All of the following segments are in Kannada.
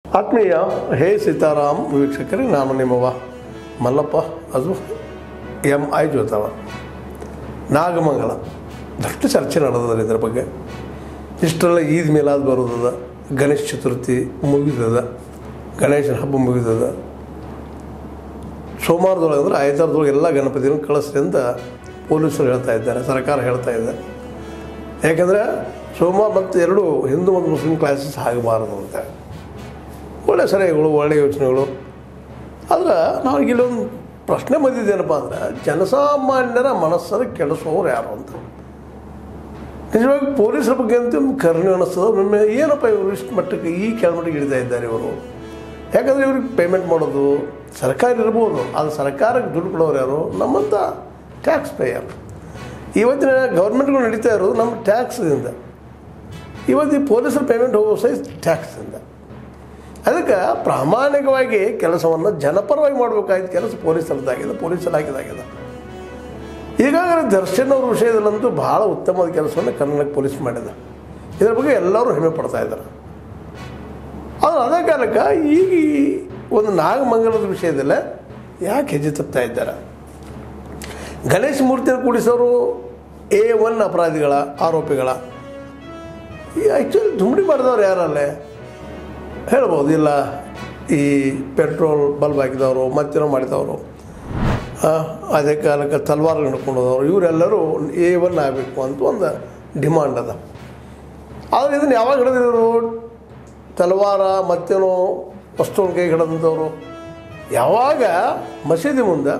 ಆತ್ಮೀಯ ಹೇ ಸೀತಾರಾಮ್ ವೀಕ್ಷಕರೇ ನಾನು ನಿಮ್ಮವ ಮಲ್ಲಪ್ಪ ಅದು ಎಂ ಐ ಜೋತವ ನಾಗಮಂಗಲ ದೊಡ್ಡ ಚರ್ಚೆ ನಡೆದದ ಇದ್ರ ಬಗ್ಗೆ ಇಷ್ಟೆಲ್ಲ ಈದ್ ಮೇಲಾದ್ ಬರೋದದ ಗಣೇಶ ಚತುರ್ಥಿ ಮುಗಿದದ ಗಣೇಶನ ಹಬ್ಬ ಮುಗಿದದ ಸೋಮವಾರದೊಳಗೆ ಅಂದರೆ ಐತಾರದೊಳಗೆ ಎಲ್ಲ ಗಣಪತಿನ ಕಳಿಸ್ರಿ ಅಂತ ಪೊಲೀಸರು ಹೇಳ್ತಾ ಇದ್ದಾರೆ ಸರ್ಕಾರ ಹೇಳ್ತಾ ಇದೆ ಯಾಕೆಂದರೆ ಸೋಮವಾರ ಮತ್ತು ಎರಡು ಹಿಂದೂ ಮತ್ತು ಮುಸ್ಲಿಂ ಕ್ಲಾಸಸ್ ಆಗಬಾರದು ಅಂತ ಒಳ್ಳೆ ಸಲಹೆಗಳು ಒಳ್ಳೆ ಯೋಚನೆಗಳು ಆದ್ರೆ ನನಗೆ ಇಲ್ಲೊಂದು ಪ್ರಶ್ನೆ ಬಂದಿದ್ದೇನಪ್ಪ ಅಂದ್ರೆ ಜನಸಾಮಾನ್ಯರ ಮನಸ್ಸನ್ನು ಕೆಡಿಸೋರು ಯಾರು ಅಂತ ನಿಜವಾಗಿ ಪೊಲೀಸರ ಬಗ್ಗೆ ಅಂತ ಒಂದು ಕರುಣೆ ಅನ್ನಿಸ್ತದೆ ಒಮ್ಮೆ ಏನಪ್ಪ ಇವರು ಇಷ್ಟು ಮಟ್ಟಕ್ಕೆ ಈ ಕೆಳಮಟ್ಟಿಗೆ ಇಳಿತಾ ಇದ್ದಾರೆ ಇವರು ಯಾಕಂದರೆ ಇವ್ರಿಗೆ ಪೇಮೆಂಟ್ ಮಾಡೋದು ಸರ್ಕಾರ ಇರ್ಬೋದು ಅದು ಸರ್ಕಾರಕ್ಕೆ ದುಡ್ಡು ಕೊಡೋರು ಯಾರು ನಮ್ಮಂಥ ಟ್ಯಾಕ್ಸ್ ಪೇಯರ್ ಇವತ್ತಿನ ಗೌರ್ಮೆಂಟ್ಗಳು ನಡೀತಾ ಇರೋದು ನಮ್ಮ ಟ್ಯಾಕ್ಸ್ದಿಂದ ಇವತ್ತು ಈ ಪೊಲೀಸರ ಪೇಮೆಂಟ್ ಹೋಗೋ ಸೈಜ್ ಟ್ಯಾಕ್ಸಿಂದ ಅದಕ್ಕೆ ಪ್ರಾಮಾಣಿಕವಾಗಿ ಕೆಲಸವನ್ನು ಜನಪರವಾಗಿ ಮಾಡಬೇಕಾಗಿದ್ದ ಕೆಲಸ ಪೊಲೀಸರದ್ದಾಗಿದೆ ಪೊಲೀಸ್ ಇಲಾಖೆದಾಗಿದೆ ಈಗಾಗಲೇ ದರ್ಶನ್ ಅವ್ರ ವಿಷಯದಲ್ಲಂತೂ ಭಾಳ ಉತ್ತಮವಾದ ಕೆಲಸವನ್ನು ಕರ್ನಾಟಕ ಪೊಲೀಸ್ ಮಾಡಿದೆ ಇದರ ಬಗ್ಗೆ ಎಲ್ಲರೂ ಹೆಮ್ಮೆ ಪಡ್ತಾ ಇದ್ದಾರೆ ಆದರೆ ಅದೇ ಕಾಲಕ್ಕೆ ಈಗ ಈ ಒಂದು ನಾಗಮಂಗಲದ ವಿಷಯದಲ್ಲೇ ಯಾಕೆ ಹೆಜ್ಜೆ ತಪ್ತಾ ಇದ್ದಾರೆ ಗಣೇಶ ಮೂರ್ತಿಯನ್ನು ಕೂಡಿಸೋರು ಎ ಒನ್ ಅಪರಾಧಿಗಳ ಆರೋಪಿಗಳ ಈ ಆ್ಯಕ್ಚುಲಿ ದುಂಬಡಿ ಮಾಡಿದವ್ರು ಯಾರಲ್ಲೇ ಹೇಳ್ಬೋದು ಇಲ್ಲ ಈ ಪೆಟ್ರೋಲ್ ಬಲ್ಬ್ ಹಾಕಿದವರು ಮತ್ತೇನೋ ಮಾಡಿದವರು ಆ, ಅದೇ ಕಾಲಕ್ಕೆ ತಲ್ವಾರ್ ಹಿಡ್ಕೊಂಡದವರು ಇವರೆಲ್ಲರೂ ಎ ಒನ್ ಆಗಬೇಕು ಅಂತ ಒಂದು ಡಿಮಾಂಡ್ ಅದ ಆದರೆ ಇದನ್ನು ಯಾವಾಗ ಹಿಡಿದಿದ್ರು ತಲವಾರ ಮತ್ತೇನೋ ವಸ್ತುವಿನ ಕೈ ಹಿಡಿದಂಥವ್ರು ಯಾವಾಗ ಮಸೀದಿ ಮುಂದೆ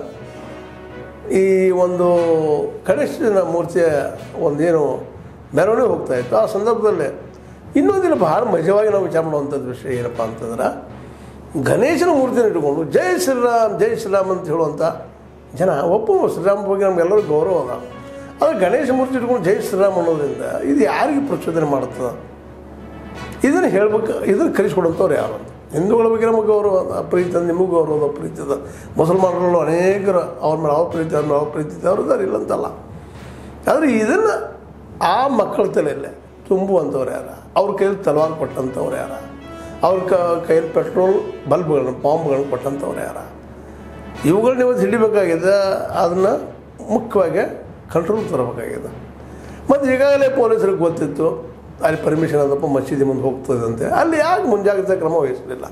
ಈ ಒಂದು ಗಣೇಶನ ಮೂರ್ತಿಯ ಒಂದೇನು ಮೆರವಣಿಗೆ ಹೋಗ್ತಾ ಇತ್ತು ಆ ಸಂದರ್ಭದಲ್ಲೇ ಇನ್ನೊಂದಿನ ಭಾಳ ಮಜವಾಗಿ ನಾವು ವಿಚಾರ ಮಾಡುವಂಥದ್ದು ವಿಷಯ ಏನಪ್ಪ ಅಂತಂದ್ರೆ ಗಣೇಶನ ಮೂರ್ತಿನ ಇಟ್ಕೊಂಡು ಜೈ ಶ್ರೀರಾಮ್ ಜೈ ಶ್ರೀರಾಮ್ ಅಂತ ಹೇಳುವಂಥ ಜನ ಒಪ್ಪು ಶ್ರೀರಾಮ್ ಬಗ್ಗೆ ನಮಗೆಲ್ಲರೂ ಗೌರವ ಅದ ಆದರೆ ಗಣೇಶ ಮೂರ್ತಿ ಇಟ್ಕೊಂಡು ಜೈ ಶ್ರೀರಾಮ್ ಅನ್ನೋದ್ರಿಂದ ಇದು ಯಾರಿಗೆ ಪ್ರಚೋದನೆ ಮಾಡುತ್ತದೆ ಇದನ್ನು ಹೇಳ್ಬೇಕು ಇದನ್ನು ಕಲಿಸ್ಕೊಡುವಂಥವ್ರು ಯಾರು ಅಂತ ಹಿಂದೂಗಳ ಬಗ್ಗೆ ನಮಗೆ ಗೌರವ ಅದ, ಪ್ರೀತಿ ಅದ ನಿಮಗೂ ಗೌರವ ಅದ ಪ್ರೀತಿ ಅದ ಮುಸಲ್ಮಾನರು ಅನೇಕರು ಅವ್ರ ಮೇಲೆ ಅವ್ರ ಪ್ರೀತಿ ಅವ್ರ ಮೇಲೆ ಅವ್ರ ಪ್ರೀತಿ ಇದೆ ಅವ್ರು ಇದ್ದಾರೆ ಇಲ್ಲಂತಲ್ಲ ಆದರೆ ಇದನ್ನು ಆ ಮಕ್ಕಳ ತಲೆಯಲ್ಲೇ ತುಂಬುವಂಥವ್ರು ಯಾರ ಅವ್ರ ಕೈಯಲ್ಲಿ ತಲವಾರು ಕೊಟ್ಟಂಥವ್ರು ಯಾರ ಅವ್ರ ಕ ಕೈಯಲ್ಲಿ ಪೆಟ್ರೋಲ್ ಬಲ್ಬ್ಗಳನ್ನು ಬಾಂಬ್ಗಳನ್ನು ಕೊಟ್ಟಂಥವ್ರು ಯಾರ ಇವುಗಳನ್ನ ಇವತ್ತು ಹಿಡಿಬೇಕಾಗಿದೆ ಅದನ್ನು ಮುಖ್ಯವಾಗಿ ಕಂಟ್ರೋಲ್ ತರಬೇಕಾಗಿದೆ ಮತ್ತು ಈಗಾಗಲೇ ಪೊಲೀಸರಿಗೆ ಗೊತ್ತಿತ್ತು ಅಲ್ಲಿ ಪರ್ಮಿಷನ್ ಅದಪ್ಪ ಮಸೀದಿ ಮುಂದೆ ಹೋಗ್ತದಂತೆ ಅಲ್ಲಿ ಯಾಕೆ ಮುಂಜಾಗ್ರತಾ ಕ್ರಮ ವಹಿಸಲಿಲ್ಲ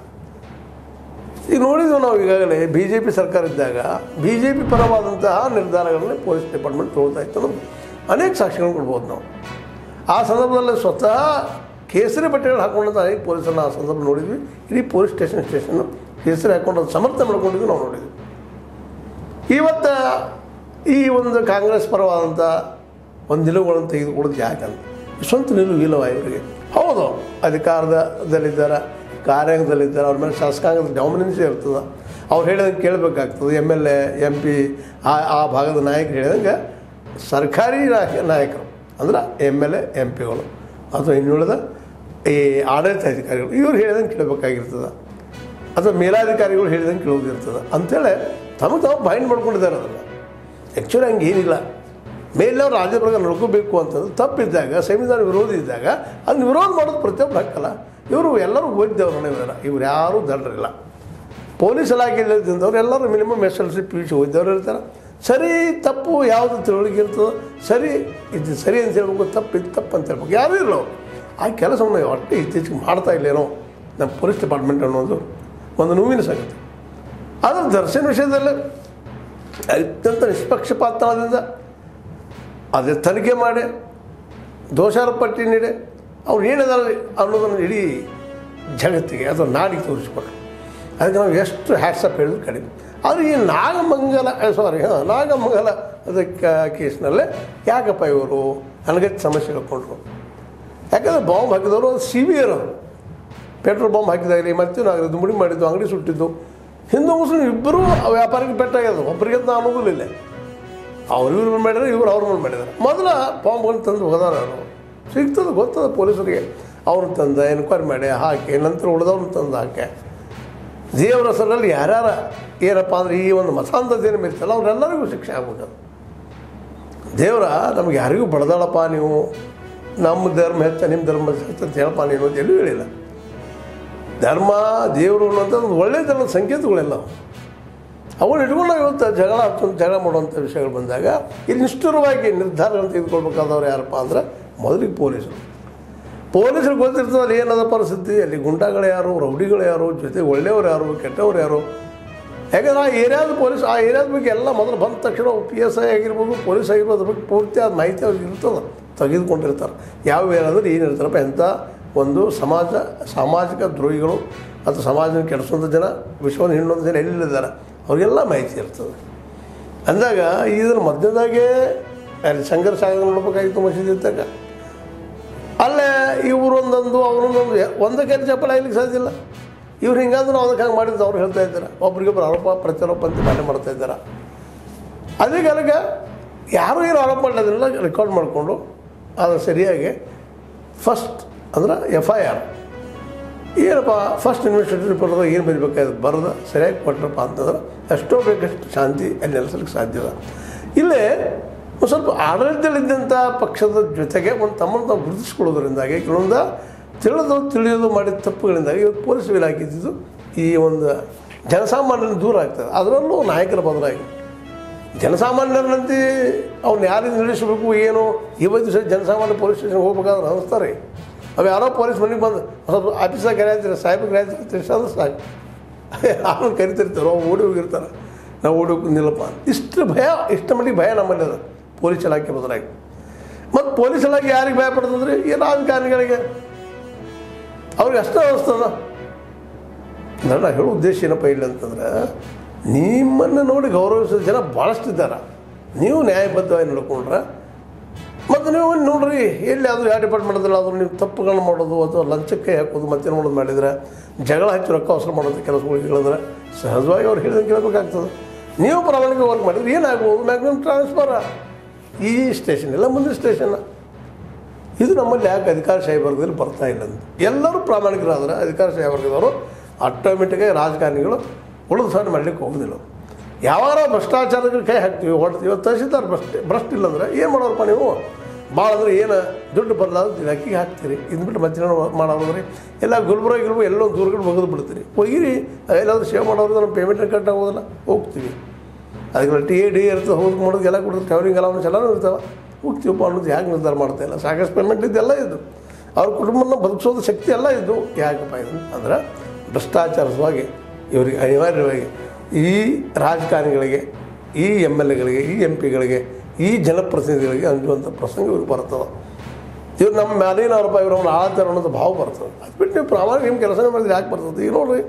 ಈಗ ನೋಡಿದ್ವಿ ನಾವು ಈಗಾಗಲೇ ಬಿ ಜೆ ಪಿ ಸರ್ಕಾರ ಇದ್ದಾಗ ಬಿ ಜೆ ಪಿ ಪರವಾದಂತಹ ನಿರ್ಧಾರಗಳನ್ನ ಪೊಲೀಸ್ ಡಿಪಾರ್ಟ್ಮೆಂಟ್ ತೊಗೊಳ್ತಾ ಇತ್ತು ಅನ್ನೋದು ಅನೇಕ ಸಾಕ್ಷಿಗಳನ್ನು ಕೊಡ್ಬೋದು ನಾವು ಆ ಸಂದರ್ಭದಲ್ಲಿ ಸ್ವತಃ ಕೇಸರಿ ಬಟ್ಟೆಗಳು ಹಾಕೊಂಡಂಥ ಅನೇಕ ಪೊಲೀಸರನ್ನ ಆ ಸಂದರ್ಭ ನೋಡಿದ್ವಿ ಇಡೀ ಪೊಲೀಸ್ ಸ್ಟೇಷನ್ ಸ್ಟೇಷನ್ ಕೇಸರಿ ಹಾಕೊಂಡು ಅದು ಸಮರ್ಥನೆ ಮಾಡ್ಕೊಂಡಿದ್ದು ನಾವು ನೋಡಿದ್ವಿ ಇವತ್ತು ಈ ಒಂದು ಕಾಂಗ್ರೆಸ್ ಪರವಾದಂಥ ಒಂದು ನಿಲುವುಗಳನ್ನು ತೆಗೆದುಕೊಡೋದು ಯಾಕಂತ ಸ್ವಂತ ನಿಲುವು ಇಲ್ಲವ ಇವರಿಗೆ ಹೌದು ಅಧಿಕಾರದಲ್ಲಿದ್ದಾರೆ ಕಾರ್ಯಾಂಗದಲ್ಲಿದ್ದಾರೆ ಅವ್ರ ಮೇಲೆ ಶಾಸಕಾಂಗದ ಡಾಮಿನೆನ್ಸಿ ಇರ್ತದೆ ಅವ್ರು ಹೇಳಿದಂಗೆ ಕೇಳಬೇಕಾಗ್ತದೆ M L A M P ಆ ಆ ಭಾಗದ ನಾಯಕರು ಹೇಳಿದಂಗೆ ಸರ್ಕಾರಿ ನಾಯಕ ನಾಯಕರು ಅಂದ್ರೆ ಎಮ್ ಎಲ್ ಎ ಎಂ ಪಿಗಳು ಅಥವಾ ಇನ್ನುಳಿದ ಈ ಆಡಳಿತ ಅಧಿಕಾರಿಗಳು ಇವ್ರು ಹೇಳಿದಂಗೆ ಕೇಳಬೇಕಾಗಿರ್ತದೆ ಅಥವಾ ಮೇಲಾಧಿಕಾರಿಗಳು ಹೇಳಿದಂಗೆ ಕೇಳೋದಿರ್ತದೆ ಅಂಥೇಳಿ ತಮಗೆ ತಾವು ಬೈಂಡ್ ಮಾಡ್ಕೊಂಡಿದ್ದಾರೆ ಅದನ್ನು ಆ್ಯಕ್ಚುಲಿ ಹಂಗೆ ಏನಿಲ್ಲ ಮೇಲವ್ರು ರಾಜ್ಯದೊಳಗೆ ನಡ್ಕೋಬೇಕು ಅಂತಂದ್ರೆ ತಪ್ಪಿದ್ದಾಗ ಸಂವಿಧಾನ ವಿರೋಧಿ ಇದ್ದಾಗ ಅದನ್ನ ವಿರೋಧ ಮಾಡೋದು ಪ್ರತಿಯೊಬ್ಬರು ಹಕ್ಕಲ್ಲ ಇವರು ಎಲ್ಲರೂ ಓದಿದವ್ರು ಇವರ ಇವ್ರು ಯಾರೂ ದಡ್ರಿಲ್ಲ ಪೊಲೀಸ್ ಇಲಾಖೆಯಲ್ಲಿದ್ದವ್ರು ಎಲ್ಲರೂ minimum S L C P U C ಓದಿದವ್ರು ಇರ್ತಾರೆ ಸರಿ ತಪ್ಪು ಯಾವುದು ತಿಳುವಳಿಕೆ ಇರ್ತದೋ ಸರಿ ಇದು ಸರಿ ಅಂತ ಹೇಳ್ಬೇಕು ತಪ್ಪು ಇದು ತಪ್ಪು ಅಂತ ಹೇಳ್ಬೇಕು ಯಾರೂ ಇಲ್ಲ ಅವ್ರು. ಆ ಕೆಲಸವನ್ನು ಒಟ್ಟು ಇತ್ತೀಚೆಗೆ ಮಾಡ್ತಾ ಇಲ್ಲೇನೋ ನಮ್ಮ ಪೊಲೀಸ್ ಡಿಪಾರ್ಟ್ಮೆಂಟ್ ಅನ್ನೋದು ಒಂದು ನೋವಿನ ಸಂಗತಿ ಆದರೆ ದರ್ಶನ್ ವಿಷಯದಲ್ಲಿ ಅತ್ಯಂತ ನಿಷ್ಪಕ್ಷಪಾತದಿಂದ ಅದೇ ತನಿಖೆ ಮಾಡಿ ದೋಷಾರೋಪ ಪಟ್ಟಿ ನೀಡಿ ಅವ್ರು ಏನಿದಾರೆ ಅನ್ನೋದನ್ನು ಇಡೀ ಜಗತ್ತಿಗೆ ಅಥವಾ ನಾಡಿಗೆ ತೋರಿಸ್ಕೊಟ್ರು ಅದಕ್ಕೆ ನಾವು ಎಷ್ಟು ಹ್ಯಾಟ್ಸಪ್ ಹೇಳಿದ್ರು ಕಡಿಮೆ ಆದರೆ ಈ ನಾಗಮಂಗಲ ಸಾರಿ ಹಾಂ ನಾಗಮಂಗಲ ಅದಕ್ಕೆ ಕೇಸ್ನಲ್ಲೇ ಯಾಕಪ್ಪ ಇವರು ನನಗತ್ತೆ ಸಮಸ್ಯೆ ಹಾಕ್ಕೊಂಡ್ರು ಯಾಕಂದರೆ ಬಾಂಬ್ ಹಾಕಿದವರು ಅದು ಸಿವಿಯರ್ ಅವರು ಪೆಟ್ರೋಲ್ ಬಾಂಬ್ ಹಾಕಿದಾಗಲಿ ಮತ್ತೇನು ಆಗಲಿ ದುಂಬಡಿ ಮಾಡಿದ್ದು ಅಂಗಡಿ ಸುಟ್ಟಿದ್ದು ಹಿಂದೂ ಮುಸ್ಲಿಂ ಇಬ್ಬರೂ ವ್ಯಾಪಾರಕ್ಕೆ ಪೆಟ್ಟಾಗ್ಯದ ಒಬ್ಬರಿಗೆ ಅಂತ ಅನ್ನೋದಿಲ್ಲ ಇಲ್ಲೇ ಅವ್ರು ಇವ್ರ ಮೇಲೆ ಮಾಡಿದ್ರೆ ಇವ್ರು ಅವ್ರ ಮೇಲೆ ಮಾಡಿದ್ದಾರೆ ಮೊದಲ ಬಾಂಬ್ಗಳನ್ನು ತಂದು ಹೋದಾರ ಅವರು ಸಿಗ್ತದೆ ಗೊತ್ತದ ಪೊಲೀಸರಿಗೆ ಅವ್ರನ್ನ ತಂದ ಎನ್ಕ್ವೈರಿ ಮಾಡಿ ಹಾಕಿ ನಂತರ ಉಳಿದವ್ರನ್ನ ತಂದು ಹಾಕಿ ದೇವರ ಹೆಸರಲ್ಲಿ ಯಾರ್ಯಾರ ಏನಪ್ಪ ಅಂದರೆ ಈ ಒಂದು ಮತಾಂಧತೆಯನ್ನು ಮೀರ್ತಲ್ಲ ಅವರೆಲ್ಲರಿಗೂ ಶಿಕ್ಷೆ ಆಗ್ಬೇಕು ದೇವರ ನಮ್ಗೆ ಯಾರಿಗೂ ಬಡದಾಳಪ್ಪ ನೀವು ನಮ್ಮ ಧರ್ಮ ಹೆಚ್ಚ ನಿಮ್ಮ ಧರ್ಮ ಹೆಚ್ಚ ಅಂತ ಹೇಳಪ್ಪ ನೀನು ಅಂತ ಎಲ್ಲೂ ಹೇಳಿಲ್ಲ ಧರ್ಮ ದೇವರು ಅನ್ನೋಂಥ ಒಂದು ಒಳ್ಳೆಯ ಥರದ ಸಂಕೇತಗಳೆಲ್ಲ ಅವು. ಅವನ್ನ ಇಟ್ಕೊಂಡು ನಾವು ಇವತ್ತು ಜಗಳ ಆಗ್ತಂತ ಜಗಳ ಮಾಡುವಂಥ ವಿಷಯಗಳು ಬಂದಾಗ ಇಲ್ಲಿ ನಿಷ್ಠುರವಾಗಿ ನಿರ್ಧಾರಗಳನ್ನು ತೆಗೆದುಕೊಳ್ಬೇಕಾದವ್ರು ಯಾರಪ್ಪ ಅಂದ್ರೆ ಮೊದಲಿಗೆ ಪೊಲೀಸರು ಪೊಲೀಸರಿಗೆ ಗೊತ್ತಿರ್ತದೆ ಅಲ್ಲಿ ಏನದ ಪರಿಸ್ಥಿತಿ ಅಲ್ಲಿ ಗುಂಡಾಗಳು ಯಾರು ರೌಡಿಗಳು ಯಾರು ಜೊತೆ ಒಳ್ಳೆಯವ್ರು ಯಾರು ಕೆಟ್ಟವ್ರು ಯಾರು ಯಾಕಂದ್ರೆ ಆ ಏರಿಯಾದ ಪೊಲೀಸ್ ಆ ಏರಿಯಾದ ಬಗ್ಗೆ ಎಲ್ಲ ಮೊದಲು ಬಂದ ತಕ್ಷಣ ಪಿ ಎಸ್ ಐ ಆಗಿರ್ಬೋದು ಪೊಲೀಸ್ ಆಗಿರ್ಬೋದು ಅದ್ರ ಬಗ್ಗೆ ಪೂರ್ತಿ ಆದ ಮಾಹಿತಿ ಅವ್ರಿಗೆ ಇರ್ತದೆ ತೆಗೆದುಕೊಂಡಿರ್ತಾರೆ ಯಾವ ಏರಿಯಾದಲ್ಲಿ ಏನಿರ್ತಾರಪ್ಪ ಎಂಥ ಒಂದು ಸಮಾಜ ಸಾಮಾಜಿಕ ದ್ರೋಹಿಗಳು ಅಥವಾ ಸಮಾಜನ ಕೆಡಿಸುವಂಥ ಜನ ವಿಶ್ವನ ಹಿಂಡುವಂಥ ಜನ ಎಲ್ಲಿದ್ದಾರೆ ಅವ್ರಿಗೆಲ್ಲ ಮಾಹಿತಿ ಇರ್ತದೆ ಅಂದಾಗ ಇದನ್ನು ಮಧ್ಯದಾಗೆ ಅಲ್ಲಿ ಸಂಘರ್ಷ ಆಗ ನೋಡ್ಬೇಕಾಗಿತ್ತು ಮಸೀದಿ ಇದ್ದಾಗ ಅಲ್ಲೇ ಇವರು ಒಂದೊಂದು ಅವರೊಂದೊಂದು ಒಂದೇ ಕೈ ಚಪ್ಪಲ ಆಗ್ಲಿಕ್ಕೆ ಸಾಧ್ಯ ಇಲ್ಲ ಇವ್ರು ಹಿಂಗಂದ್ರೆ ನಾವು ಅದಕ್ಕೆ ಹಂಗೆ ಮಾಡಿದ್ದು ಅವ್ರು ಹೇಳ್ತಾ ಇದ್ದಾರೆ ಒಬ್ರಿಗೊಬ್ರು ಆರೋಪ ಪ್ರತ್ಯಾರೋಪ ಅಂತ ಮಾಡಿ ಮಾಡ್ತಾ ಇದ್ದಾರೆ ಅದೇ ಕಾಲಕ್ಕೆ ಯಾರು ಏನು ಆರೋಪ ಮಾಡೋದನ್ನೆಲ್ಲ ರೆಕಾರ್ಡ್ ಮಾಡಿಕೊಂಡು ಅದು ಸರಿಯಾಗಿ ಫಸ್ಟ್ ಅಂದ್ರೆ ಎಫ್ ಐ ಆರ್ ಏನಪ್ಪ ಫಸ್ಟ್ ಇನ್ವೆಸ್ಟಿಗೇಷನ್ ರಿಪೋರ್ಟ್ ಏನು ಬರಿಬೇಕಾಯ್ತು ಬರೋದು ಸರಿಯಾಗಿ ಕೊಟ್ರಪ್ಪ ಅಂತಂದ್ರೆ ಎಷ್ಟೋ ಬೇಕಷ್ಟು ಶಾಂತಿ ಅಲ್ಲಿ ನೆಲೆಸಲಿಕ್ಕೆ ಸಾಧ್ಯದ ಇಲ್ಲೇ ಒಂದು ಸ್ವಲ್ಪ ಆಡಳಿತದಲ್ಲಿದ್ದಂಥ ಪಕ್ಷದ ಜೊತೆಗೆ ಒಂದು ತಮ್ಮನ್ನು ತಾವು ಗುರುತಿಸ್ಕೊಳ್ಳೋದ್ರಿಂದಾಗಿ ಕೆಲವೊಂದು ತಿಳಿದು ತಿಳಿಯೋದು ಮಾಡಿದ ತಪ್ಪುಗಳಿಂದಾಗಿ ಇವತ್ತು ಪೊಲೀಸ್ ಇಲಾಖೆ ಇದ್ದಿದ್ದು ಈ ಒಂದು ಜನಸಾಮಾನ್ಯನ ದೂರ ಆಗ್ತದೆ ಅದರಲ್ಲೂ ನಾಯಕರ ಬದಲಾಗಿ ಜನಸಾಮಾನ್ಯರಂತೆ ಅವ್ನು ಯಾರಿಂದ ನಿಲ್ಲಿಸಬೇಕು ಏನು ಇವತ್ತು ದಿವಸ ಜನಸಾಮಾನ್ಯ ಪೊಲೀಸ್ ಸ್ಟೇಷನ್ಗೆ ಹೋಗ್ಬೇಕಾದ್ರೆ ಅನಿಸ್ತಾರೆ ಅವು ಯಾರೋ ಪೊಲೀಸ್ ಮನೆಗೆ ಬಂದು ಸ್ವಲ್ಪ ಆಫೀಸಾಗ ಕರೆಯತ್ತಾರೆ ಸಾಹೇಬ್ ಕರೆಯತ್ತಾರೆ ತಿಳಿಸೋದು ಸಾಕು ಆಮೇಲೆ ಕರಿತಿರ್ತಾರೆ ಅವ್ರು ಓಡಿ ಹೋಗಿರ್ತಾರೆ ನಾವು ಓಡಿ ಹೋಗಿದ್ದಿಲ್ಲಪ್ಪ ಇಷ್ಟು ಭಯ ಇಷ್ಟು ಮಟ್ಟಿಗೆ ಭಯ ನಮ್ಮಲ್ಲಿ ಅದ ಪೊಲೀಸ್ ಇಲಾಖೆ ಬದಲಾಗಿ ಮತ್ತು ಪೊಲೀಸ್ ಇಲಾಖೆ ಯಾರಿಗೆ ಭಯ ಪಡ್ತದ್ರಿ ಈ ರಾಜಕಾರಣಿಗಳಿಗೆ ಅವ್ರಿಗೆ ಅಷ್ಟೇ ಅನಿಸ್ತದ ನನ್ನ ಹೇಳೋ ಉದ್ದೇಶ ಏನಪ್ಪ ಇಲ್ಲ ಅಂತಂದ್ರೆ ನಿಮ್ಮನ್ನು ನೋಡಿ ಗೌರವಿಸೋ ಜನ ಭಾಳಷ್ಟು ಇದ್ದಾರೆ ನೀವು ನ್ಯಾಯಬದ್ಧವಾಗಿ ನಡ್ಕೊಂಡ್ರೆ ಮತ್ತು ನೀವು ನೋಡ್ರಿ ಎಲ್ಲಿ ಆದರೂ ಯಾವ ಡಿಪಾರ್ಟ್ಮೆಂಟದಲ್ಲಿ ಆದರೂ ನೀವು ತಪ್ಪುಗಳನ್ನ ಮಾಡೋದು ಅಥವಾ ಲಂಚಕ್ಕೆ ಹಾಕೋದು ಮತ್ತೇನು ಮಾಡೋದು ಮಾಡಿದರೆ ಜಗಳ ಹಚ್ಚಿ ರೊಕ್ಕ ಅವಸರ ಮಾಡೋದು ಕೆಲಸಗಳು ಹೇಳಿದ್ರೆ ಸಹಜವಾಗಿ ಅವ್ರು ಹೇಳಿದಂಗೆ ಕೇಳಬೇಕಾಗ್ತದೆ ನೀವು ಪ್ರಾಮಾಣಿಕ ವರ್ಕ್ ಮಾಡಿದ್ರೆ ಏನಾಗ್ಬೋದು ಮ್ಯಾಕ್ಸಿಮಮ್ ಟ್ರಾನ್ಸ್ಫರ ಈ ಸ್ಟೇಷನ್ ಇಲ್ಲ ಮುಂದಿನ ಸ್ಟೇಷನ್ ಇದು ನಮ್ಮಲ್ಲಿ ಯಾಕೆ ಅಧಿಕಾರಶಾಹಿ ವರ್ಗದಲ್ಲಿ ಬರ್ತಾ ಇಲ್ಲ ಅಂತ ಎಲ್ಲರೂ ಪ್ರಾಮಾಣಿಕರಾದ್ರೆ ಅಧಿಕಾರಶಾಹಿ ವರ್ಗದವರು ಆಟೋಮೆಟಿಕಾಗಿ ರಾಜಕಾರಣಿಗಳು ಉಳಿದು ಸಾರಿ ಮಾಡಲಿಕ್ಕೆ ಹೋಗೋದಿಲ್ಲ ಯಾವಾಗ ಭ್ರಷ್ಟಾಚಾರಕ್ಕೆ ಕೈ ಹಾಕ್ತೀವಿ ಹೊಡ್ತೀವಿ ಇವತ್ತು ತಹಸೀಲ್ದಾರ್ ಭ್ರಷ್ಟ ಭ್ರಷ್ಟ ಇಲ್ಲಂದ್ರೆ ಏನು ಮಾಡೋರಪ್ಪ ನೀವು ಭಾಳ ಅಂದ್ರೆ ಏನು ದುಡ್ಡು ಬರಲಾದ ಇಲಾಖೆಗೆ ಹಾಕ್ತೀರಿ ಇದ್ಬಿಟ್ಟು ಮತ್ತೇನೋ ಮಾಡೋದ್ರಿ ಎಲ್ಲ ಗುಲ್ಬರ್ಗ ಗಿಲ್ಬರ್ಗ ಎಲ್ಲೋ ದೂರಗಳು ಬಗೆದು ಬಿಡ್ತೀರಿ ಹೋಗಿರಿ ಎಲ್ಲಾದ್ರೂ ಸೇವ್ ಮಾಡೋರು ನಮ್ಮ ಪೇಮೆಂಟ್ ಕಟ್ ಆಗೋದಿಲ್ಲ ಹೋಗ್ತೀವಿ ಅದಕ್ಕೆ ಟಿ ಎ ಡಿ ಇರ್ತದೆ ಹೋಗಿ ಮಾಡೋದು ಎಲ್ಲ ಕೊಡ್ತಾರೆ ಟ್ರಾವೆಲಿಂಗ್ ಅಲೌನ್ಸ್ ಎಲ್ಲನೂ ಇರ್ತಾವೆ ಹೋಗ್ತೀವಪ್ಪ ಅನ್ನೋದು ಯಾಕೆ ನಿರ್ಧಾರ ಮಾಡ್ತಾ ಇಲ್ಲ ಸಾಕಷ್ಟು ಪೇಮೆಂಟ್ ಇದೆಲ್ಲ ಇದ್ದು ಅವ್ರ ಕುಟುಂಬನ ಬದುಕಿಸೋದು ಶಕ್ತಿ ಎಲ್ಲ ಇದ್ದು ಯಾಕಪ್ಪ ಇದು ಅಂದ್ರೆ ಭ್ರಷ್ಟಾಚಾರವಾಗಿ ಇವರಿಗೆ ಅನಿವಾರ್ಯವಾಗಿ ಈ ರಾಜಕಾರಣಿಗಳಿಗೆ ಈ ಎಮ್ ಎಲ್ ಎಗಳಿಗೆ ಈ ಎಂ ಪಿಗಳಿಗೆ ಈ ಜನಪ್ರತಿನಿಧಿಗಳಿಗೆ ಅಂಜುವಂಥ ಪ್ರಸಂಗ ಇವ್ರಿಗೆ ಬರ್ತದೆ ಇವ್ರು ನಮ್ಮ ಮೇಲಿನವ್ರಪ್ಪ ಇವ್ರು ಅವ್ನು ಆಳ್ತಾರೆ ಅನ್ನೋದು ಭಾವ ಬರ್ತದೆ ಅದು ಬಿಟ್ಟು ನೀವು ಪ್ರಾಮಾಣಿಕ ನಿಮ್ಮ ಕೆಲಸನೇ ಮಾಡಿದ್ರೆ ಯಾಕೆ ಬರ್ತದೆ ಈಗ ನೋಡ್ರಿ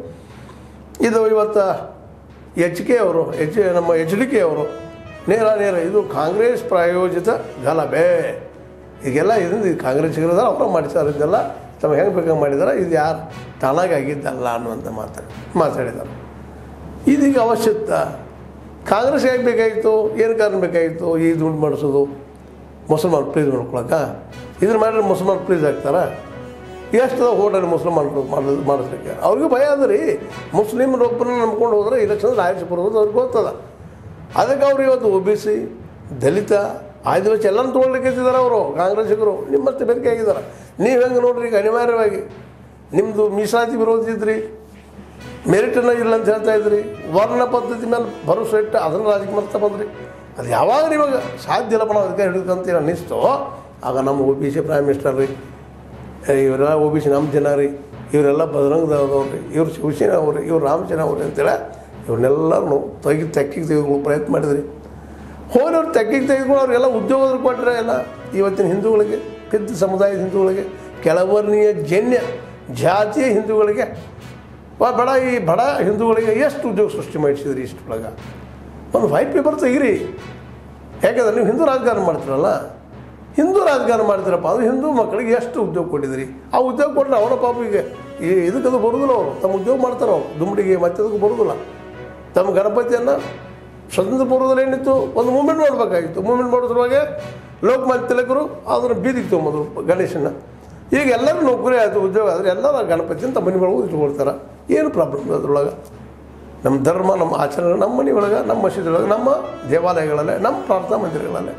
ಇದು ಇವತ್ತು ಎಚ್ ಕೆ ಅವರು ಎಚ್ ನಮ್ಮ ಎಚ್ ಡಿ ಕೆ ಅವರು ನೇರ ನೇರ ಇದು ಕಾಂಗ್ರೆಸ್ ಪ್ರಾಯೋಜಿತ ಗಲಭೆ ಈಗೆಲ್ಲ ಇದರಿಂದ ಇದು ಕಾಂಗ್ರೆಸ್ಸಿಗರದ ಅವರ ಮಾಡಿದ್ದಾರೆ ಇದೆಲ್ಲ ತಮ್ಮ ಹೆಂಗೆ ಬೇಕಂಗೆ ಮಾಡಿದ್ದಾರೆ ಇದು ಯಾರು ತಾನಾಗಿ ಆಗಿದ್ದಲ್ಲ ಅನ್ನುವಂಥ ಮಾತು ಮಾತಾಡಿದ್ದಾರೆ ಇದೀಗ ಅವಶ್ಯಕ ಕಾಂಗ್ರೆಸ್ ಹೇಗೆ ಬೇಕಾಗಿತ್ತು ಏನು ಕಾರಣ ಬೇಕಾಗಿತ್ತು ಈ ದುಡ್ಡು ಮಾಡಿಸೋದು ಮುಸಲ್ಮಾನ್ ಪ್ಲೀಸ್ ಮಾಡ್ಕೊಳಕ ಇದ್ರ ಮಾಡಿದ್ರೆ ಮುಸಲ್ಮಾನ್ ಪ್ಲೀಸ್ ಆಗ್ತಾರಾ ಎಷ್ಟು ಹೋಟೆಲ್ ಮುಸಲ್ಮಾನರು ಮಾಡೋದು ಮಾಡಿಸ್ಲಿಕ್ಕೆ ಅವ್ರಿಗೂ ಭಯ ಅದ ರೀ ಮುಸ್ಲಿಮ್ರು ಒಬ್ಬರನ್ನ ನಂಬ್ಕೊಂಡು ಹೋದ್ರೆ ಇಲೆಕ್ಷನ್ ಆಯ್ತು ಬರೋದು ಅವ್ರಿಗೆ ಗೊತ್ತದ ಅದಕ್ಕೆ ಅವ್ರು ಇವತ್ತು ಒ ಬಿ ಸಿ ದಲಿತ ಆದಿವಾಸಿ ಎಲ್ಲನೂ ತೊಗೊಳ್ಲಿಕ್ಕೆ ಇದ್ದಾರೆ ಅವರು ಕಾಂಗ್ರೆಸ್ಸಿಗರು ನಿಮ್ಮಷ್ಟು ಬೇಡಿಕೆ ಆಗಿದ್ದಾರೆ ನೀವು ಹೆಂಗೆ ನೋಡ್ರಿ ಈಗ ಅನಿವಾರ್ಯವಾಗಿ ನಿಮ್ಮದು ಮೀಸಲಾತಿ ವಿರೋಧಿ ಇದ್ರಿ ಮೆರಿಟನ್ನ ಇಲ್ಲ ಅಂತ ಹೇಳ್ತಾ ಇದ್ರಿ ವರ್ಣ ಪದ್ಧತಿ ಮೇಲೆ ಭರೋಸೆ ಇಟ್ಟು ಅದನ್ನು ರಾಜಕೀಯ ಮಾಡ್ತಾ ಬಂದ್ರಿ ಅದು ಯಾವಾಗ ಇವಾಗ ಸಾಧ್ಯ ಇಲ್ಲಪ್ಪ ನಾವು ಅದಕ್ಕೆ ಹಿಡಿದಂತ ಅನ್ನಿಸ್ತೋ ಆಗ ನಮ್ಮ O B C prime minister ರೀ ಇವರೆಲ್ಲ ಒ ಬಿ ಸಿ ನಮ್ಮ ಜನ ರೀ ಇವರೆಲ್ಲ ಬಜರಂಗದವ್ರು ರೀ ಇವ್ರು ಶಿವಸೇನೆ ಅವ್ರಿ ಇವ್ರು ರಾಮಸೇನೆ ಅವ್ರಿ ಅಂತೇಳಿ ಇವ್ರನ್ನೆಲ್ಲರೂ ತೆಗಿ ತೆಕ್ಕಿಗೆ ತೆಗೆದುಕೊಳ್ಳೋ ಪ್ರಯತ್ನ ಮಾಡಿದ್ರಿ ಹೋದವ್ರು ತೆಕ್ಕಿಗೆ ತೆಗೆದುಕೊಂಡು ಅವ್ರಿಗೆಲ್ಲ ಉದ್ಯೋಗದ್ರು ಕೊಟ್ಟರೆ ಎಲ್ಲ ಇವತ್ತಿನ ಹಿಂದೂಗಳಿಗೆ ಪಿದ್ದ ಸಮುದಾಯದ ಹಿಂದೂಗಳಿಗೆ ಕೆಳವರ್ಣೀಯ ಜನ್ಯ ಜಾತಿಯ ಹಿಂದೂಗಳಿಗೆ ವಾ ಬಡ ಈ ಬಡ ಹಿಂದೂಗಳಿಗೆ ಎಷ್ಟು ಉದ್ಯೋಗ ಸೃಷ್ಟಿ ಮಾಡಿಸಿದ್ರಿ ಇಷ್ಟೊಳಗೆ ಒಂದು ವೈಟ್ ಪೇಪರ್ ತೆಗಿರಿ ಯಾಕಂದ್ರೆ ನೀವು ಹಿಂದೂ ರಾಜಕಾರಣ ಮಾಡ್ತೀರಲ್ಲ ಹಿಂದೂ ರಾಜಕಾರಣ ಮಾಡ್ತೀರಪ್ಪ ಅದು ಹಿಂದೂ ಮಕ್ಕಳಿಗೆ ಎಷ್ಟು ಉದ್ಯೋಗ ಕೊಟ್ಟಿದ್ದೀರಿ ಆ ಉದ್ಯೋಗ ಕೊಟ್ಟರೆ ಅವರ ಪಾಪಿಗೆ ಈ ಇದಕ್ಕದು ಬರೋದಿಲ್ಲ ಅವರು ತಮ್ಮ ಉದ್ಯೋಗ ಮಾಡ್ತಾರೆ ಅವ್ರು ದುಂಬಡಿಗೆ ಮತ್ತದಕ್ಕೆ ಬರೋದಿಲ್ಲ ತಮ್ಮ ಗಣಪತಿಯನ್ನು ಸ್ವತಂತ್ರ ಪೂರ್ವದಲ್ಲಿ ಏನಿತ್ತು ಒಂದು ಮೂಮೆಂಟ್ ಮಾಡಬೇಕಾಗಿತ್ತು ಮೂಮೆಂಟ್ ಮಾಡೋದ್ರೊಳಗೆ ಲೋಕಮಾನ್ಯ ತಿಲಕರು ಅದನ್ನು ಬೀದಿಗೆ ತೊಗೊಂಬಂದರು ಗಣೇಶನ ಈಗ ಎಲ್ಲರೂ ನೌಕರಿ ಆಯಿತು ಉದ್ಯೋಗ ಆದರೆ ಎಲ್ಲರೂ ಆ ಗಣಪತಿನ ತಮ್ಮ ಮನೆಗಳಿಗೆ ಇಟ್ಕೊಳ್ತಾರೆ ಏನು ಪ್ರಾಬ್ಲಮ್ ಅದ್ರೊಳಗೆ ನಮ್ಮ ಧರ್ಮ ನಮ್ಮ ಆಚರಣೆ ನಮ್ಮ ಮನೆ ಒಳಗೆ ನಮ್ಮ ಮಸೀದಿ ಒಳಗೆ ನಮ್ಮ ದೇವಾಲಯಗಳಲ್ಲೇ ನಮ್ಮ ಪ್ರಾರ್ಥನಾ ಮಂದಿರಗಳಲ್ಲೇ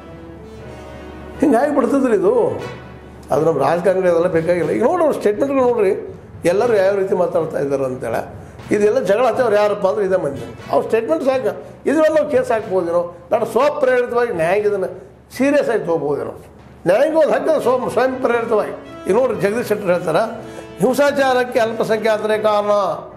ಹಿಂಗಾಗಿ ಬಿಡ್ತದ್ರಿ ಇದು ಅದು ನಮ್ಮ ರಾಜಕಾರಣಿಗಳು ಅದೆಲ್ಲ ಬೇಕಾಗಿಲ್ಲ ಈಗ ನೋಡ್ರಿ ಸ್ಟೇಟ್ಮೆಂಟ್ಗಳು ನೋಡ್ರಿ ಎಲ್ಲರೂ ಯಾವ ರೀತಿ ಮಾತಾಡ್ತಾ ಇದ್ದಾರೆ ಅಂತೇಳಿ ಇದೆಲ್ಲ ಜಗಳ ಹತ್ತವ್ರು ಯಾರಪ್ಪ ಅಂದ್ರೆ ಇದೇ ಮಂದಿ ಅವ್ರ ಸ್ಟೇಟ್ಮೆಂಟ್ ಸಾಕು ಇದೆಲ್ಲ ನಾವು ಕೇಸ್ ಹಾಕ್ಬೋದೇನೋ ನಾನು ಸ್ವಪ್ರೇರಿತವಾಗಿ ನ್ಯಾಯ ಇದನ್ನು ಸೀರಿಯಸ್ ಆಗಿ ತೊಗೋಬೋದೇನೋ ನ್ಯಾಯಾಂಗ ಒಂದು ಹಕ್ಕ ಸ್ವ ಸ್ವಯಂ ಪ್ರೇರಿತವಾಗಿ ಈಗ ನೋಡ್ರಿ ಜಗದೀಶ್ ಶೆಟ್ಟರ್ ಹೇಳ್ತಾರೆ ಹಿಂಸಾಚಾರಕ್ಕೆ ಅಲ್ಪಸಂಖ್ಯಾತರೇ ಕಾರಣ